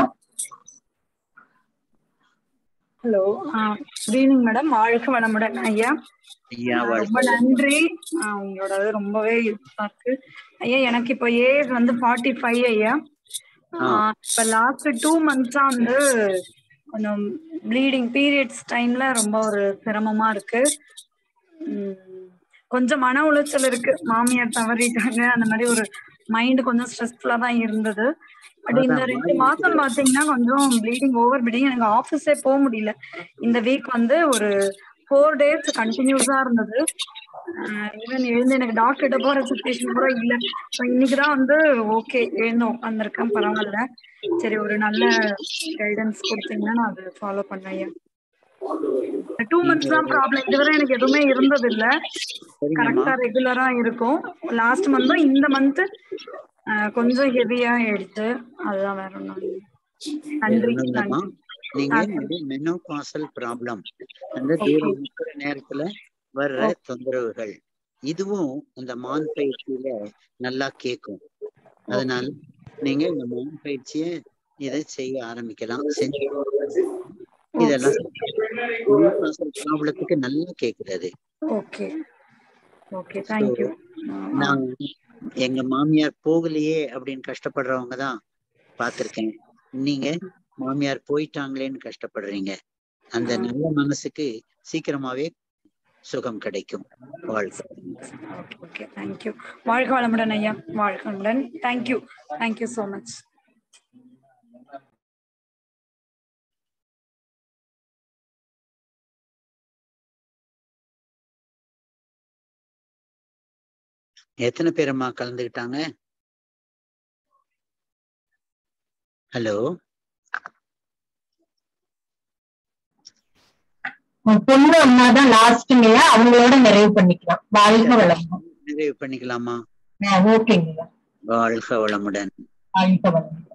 ஹலோ குட் ஈவினிங் மேடம் வாழ்க வளமுடன் ஐயா
ஐயா
ஆஹ் ரொம்ப
வாழ்க்கை
நன்றி ஆஹ் உங்களோட இது ரொம்பவே யூஸ்ஃபுல்லா இருக்கு ஐயா எனக்கு இப்போ ஏஜ் வந்து ஃபார்ட்டி ஃபைவ் ஐயா ஆஹ் இப்போ லாஸ்ட் டூ மந்த்ஸா வந்து கொஞ்சம் ப்ளீடிங் பீரியட்ஸ் டைம்ல ரொம்ப ஒரு சிரமமா இருக்கு உம் கொஞ்சம் மன உளைச்சல் இருக்கு மாமியார் தவறிட்டாங்க அந்த மாதிரி ஒரு மைண்ட் கொஞ்சம் ஸ்ட்ரெஸ்ஃபுல்லா தான் இருந்தது பட் இந்த
அதான்
ரெண்டு
வாய்
மாசம்
இருக்குது.
பாத்தீங்கன்னா கொஞ்சம் ப்ளீடிங் ஓவர் ப்ளீடிங் எனக்கு ஆஃபீஸே போக முடியல இந்த வீக் வந்து ஒரு ஃபோர் டேஸ் கண்டினியூஸா இருந்தது ஈவன் எழுந்து எனக்கு டாக்டர் கிட்ட போற சுச்சுவேஷன் கூட இல்ல So இன்னைக்கு தான் வந்து ஓகே எழுந்து உட்காந்துருக்கேன் பரவாயில்ல சரி ஒரு நல்ல கைடன்ஸ் கொடுத்தீங்கன்னா நான் அதை ஃபாலோ பண்ணேன் டூ மந்த்ஸ் தான் ப்ராப்ளம் இதுவரை எனக்கு எதுவுமே இருந்தது இல்ல
சரிங்கம்மா
கரெக்டா ரெகுலரா இருக்கும் லாஸ்ட் மந்த்தும் இந்த மந்த் கொஞ்சம் ஹெவியா எடுத்து அதுதான் வேற ஒண்ணும் இல்ல. நன்றி
ஒண்ணும் இல்லம்மா
நன்றி
நீங்க
ஆ,
இது மெனோபாசல் ப்ராப்ளம் அந்த தீவிரம் இருக்கிற நேரத்துல வர்ற தொந்தரவுகள் இதுவும் இந்த மான் பயிற்சியில நல்லா கேட்கும் அதனால நீங்க இந்த மான் பயிற்சிய இதை செய்ய ஆரம்பிக்கலாம் செஞ்சு இதெல்லாம் மெனோபாசல் ப்ராப்ளத்துக்கு நல்லா கேக்குது
ஓகே ஓகே தேங்க்யூ
நான் எங்க மாமியார் போகலையே அப்படின்னு கஷ்டப்படுறவங்க தான் பார்த்திருக்கேன் நீங்க மாமியார் போயிட்டாங்களேன்னு கஷ்டப்படுறீங்க அந்த நல்ல மனசுக்கு சீக்கிரமாவே சுகம் கிடைக்கும் வாழ்க்கை
ஓகே ஓகே தேங்க்யூ வாழ்க வளமுடன் ஐயா வாழ்க வளமுடன் தேங்க்யூ தேங்க்யூ ஸோ மச்
எத்தனை பேரம்மா கலந்துக்கிட்டாங்க ஹலோ
பொண்ணு அம்மா தான் லாஸ்ட்டுங்கய்யா அவங்களோட நிறைவு பண்ணிக்கலாம் வாழ்க வளமுடன்
நிறைவு பண்ணிக்கலாமா
ஓகேங்கய்யா
வாழ்க வளமுடன்
வாழ்க வளமுடன்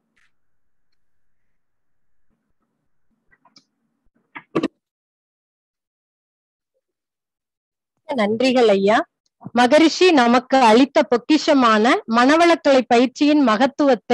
நன்றிகள் ஐயா மகரிஷி நமக்கு அளித்த பொக்கிஷமான மனவளக்கலை பயிற்சியின் மகத்துவத்தை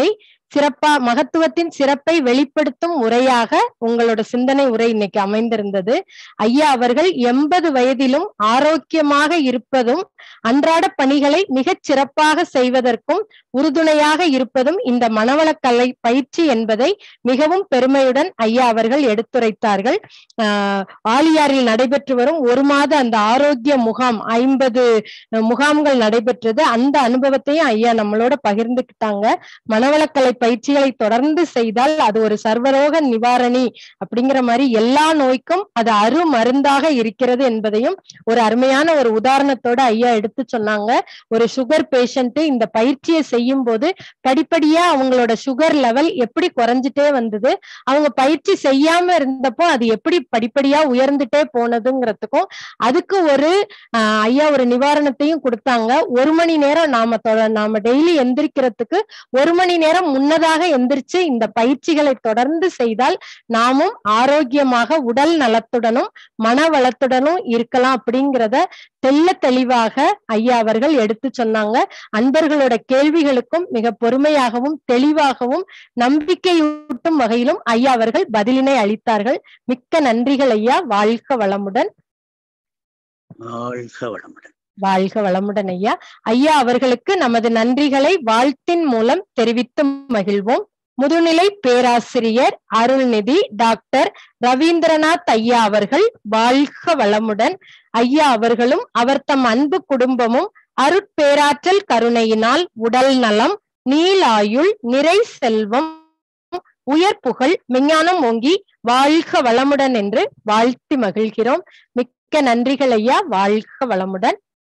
சிறப்பா மகத்துவத்தின் சிறப்பை வெளிப்படுத்தும் உரையாக உங்களோட சிந்தனை உரை இன்னைக்கு அமைந்திருந்தது ஐயா அவர்கள் எண்பது வயதிலும் ஆரோக்கியமாக இருப்பதும் அன்றாட பணிகளை மிகச் சிறப்பாக செய்வதற்கும் உறுதுணையாக இருப்பதும் இந்த மனவளக்கலை பயிற்சி என்பதை மிகவும் பெருமையுடன் ஐயா அவர்கள் எடுத்துரைத்தார்கள் ஆஹ் ஆலியாரில் நடைபெற்று வரும் ஒரு மாத அந்த ஆரோக்கிய முகாம் ஐம்பது முகாம்கள் நடைபெற்றது அந்த அனுபவத்தையும் ஐயா நம்மளோட பகிர்ந்துக்கிட்டாங்க மனவளக்கலை பயிற்சிகளை தொடர்ந்து செய்தால் அது ஒரு சர்வரோக நிவாரணி அப்படிங்கிற மாதிரி எல்லா நோய்க்கும் அது அரு மருந்தாக இருக்கிறது என்பதையும் ஒரு அருமையான ஒரு உதாரணத்தோட ஐயா எடுத்து சொன்னாங்க ஒரு சுகர் பேஷண்ட் இந்த பயிற்சியை செய்யும் போது படிப்படியா அவங்களோட சுகர் லெவல் எப்படி குறைஞ்சிட்டே வந்தது அவங்க பயிற்சி செய்யாம இருந்தப்போ அது எப்படி படிப்படியா உயர்ந்துட்டே போனதுங்கிறதுக்கும் அதுக்கு ஒரு ஆஹ் ஐயா ஒரு நிவாரணத்தையும் கொடுத்தாங்க ஒரு மணி நேரம் நாம தொட- நாம டெய்லி எந்திரிக்கிறதுக்கு ஒரு மணி நேரம் முன்னதாக எந்திரிச்சு இந்த பயிற்சிகளை தொடர்ந்து செய்தால் நாமும் ஆரோக்கியமாக உடல் நலத்துடனும் மன வளத்துடனும் இருக்கலாம் அப்படிங்கிறத தெள்ள தெளிவாக ஐயா அவர்கள் எடுத்து சொன்னாங்க அன்பர்களோட கேள்விகளுக்கும் மிக பொறுமையாகவும் தெளிவாகவும் நம்பிக்கையூட்டும் வகையிலும் ஐயா அவர்கள் பதிலினை அளித்தார்கள் மிக்க நன்றிகள் ஐயா வாழ்க வளமுடன்
வாழ்க வளமுடன்
வாழ்க வளமுடன் ஐயா ஐயா அவர்களுக்கு நமது நன்றிகளை வாழ்த்தின் மூலம் தெரிவித்து மகிழ்வோம் முதுநிலை பேராசிரியர் அருள்நிதி டாக்டர் ரவீந்திரநாத் ஐயா அவர்கள் வாழ்க வளமுடன் ஐயா அவர்களும் அவர் தம் அன்பு குடும்பமும் அருட்பேராற்றல் கருணையினால் உடல் நலம் நீலாயுள் நிறை செல்வம் உயர் புகழ் விஞ்ஞானம் ஓங்கி வாழ்க வளமுடன் என்று வாழ்த்தி மகிழ்கிறோம் மிக்க நன்றிகள் ஐயா வாழ்க வளமுடன்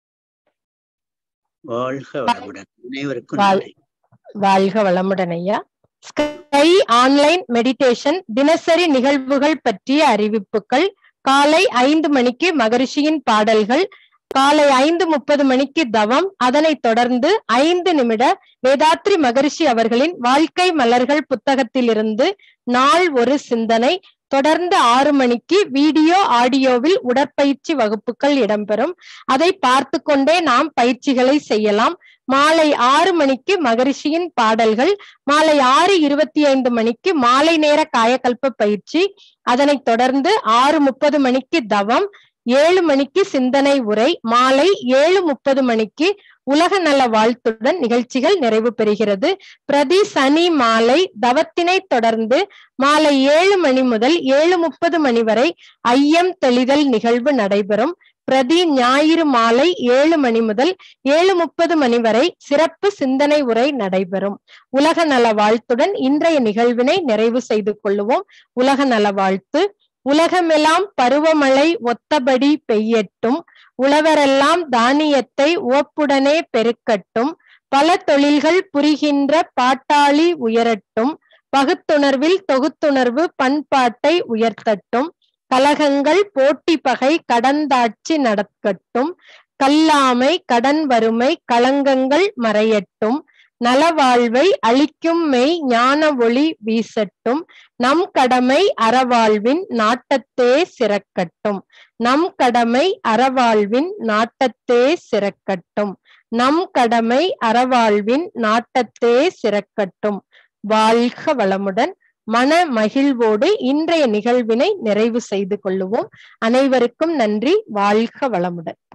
வாழ்க வளமுடன் அனைவருக்கும்
வாழ்-
நன்றி
வாழ்க வளமுடன் ஐயா ஸ்கை ஆன்லைன் மெடிடேஷன் தினசரி நிகழ்வுகள் பற்றிய அறிவிப்புகள் காலை ஐந்து மணிக்கு மகரிஷியின் பாடல்கள் காலை ஐந்து முப்பது மணிக்கு தவம் அதனைத் தொடர்ந்து ஐந்து நிமிட வேதாத்ரி மகரிஷி அவர்களின் வாழ்க்கை மலர்கள் புத்தகத்திலிருந்து நாள் ஒரு சிந்தனை தொடர்ந்து ஆறு மணிக்கு வீடியோ ஆடியோவில் உடற்பயிற்சி வகுப்புகள் இடம்பெறும் அதை பார்த்து கொண்டே நாம் பயிற்சிகளை செய்யலாம் மாலை ஆறு மணிக்கு மகரிஷியின் பாடல்கள் மாலை ஆறு இருபத்தி ஐந்து மணிக்கு மாலை நேர காயகல்ப பயிற்சி அதனைத் தொடர்ந்து ஆறு முப்பது மணிக்கு தவம் ஏழு மணிக்கு சிந்தனை உரை மாலை ஏழு முப்பது மணிக்கு உலக நல வாழ்த்துடன் நிகழ்ச்சிகள் நிறைவு பெறுகிறது பிரதி சனி மாலை தவத்தினை தொடர்ந்து மாலை ஏழு மணி முதல் ஏழு முப்பது மணி வரை ஐயம் தெளிதல் நிகழ்வு நடைபெறும் பிரதி ஞாயிறு மாலை ஏழு மணி முதல் ஏழு முப்பது மணி வரை சிறப்பு சிந்தனை உரை நடைபெறும் உலக நல வாழ்த்துடன் இன்றைய நிகழ்வினை நிறைவு செய்து கொள்ளுவோம் உலக நல வாழ்த்து உலகமெல்லாம் பருவமழை ஒத்தபடி பெய்யட்டும் உழவரெல்லாம் தானியத்தை உவப்புடனே பெருக்கட்டும் பல தொழில்கள் புரிகின்ற பாட்டாளி உயரட்டும் பகுத்துணர்வில் தொகுத்துணர்வு பண்பாட்டை உயர்த்தட்டும் கலகங்கள் போட்டி பகை கடந்தாட்சி நடக்கட்டும் கல்லாமை கடன் வறுமை களங்கங்கள் மறையட்டும் நலவாழ்வை அளிக்கும் மெய் ஞான ஒளி வீசட்டும் நம் கடமை அறவாழ்வின் நாட்டத்தே சிறக்கட்டும் நம் கடமை அறவாழ்வின் நாட்டத்தே சிறக்கட்டும் நம் கடமை அறவாழ்வின் நாட்டத்தே சிறக்கட்டும் வாழ்க வளமுடன் மன மகிழ்வோடு இன்றைய நிகழ்வினை நிறைவு செய்து கொள்ளுவோம் அனைவருக்கும் நன்றி வாழ்க வளமுடன்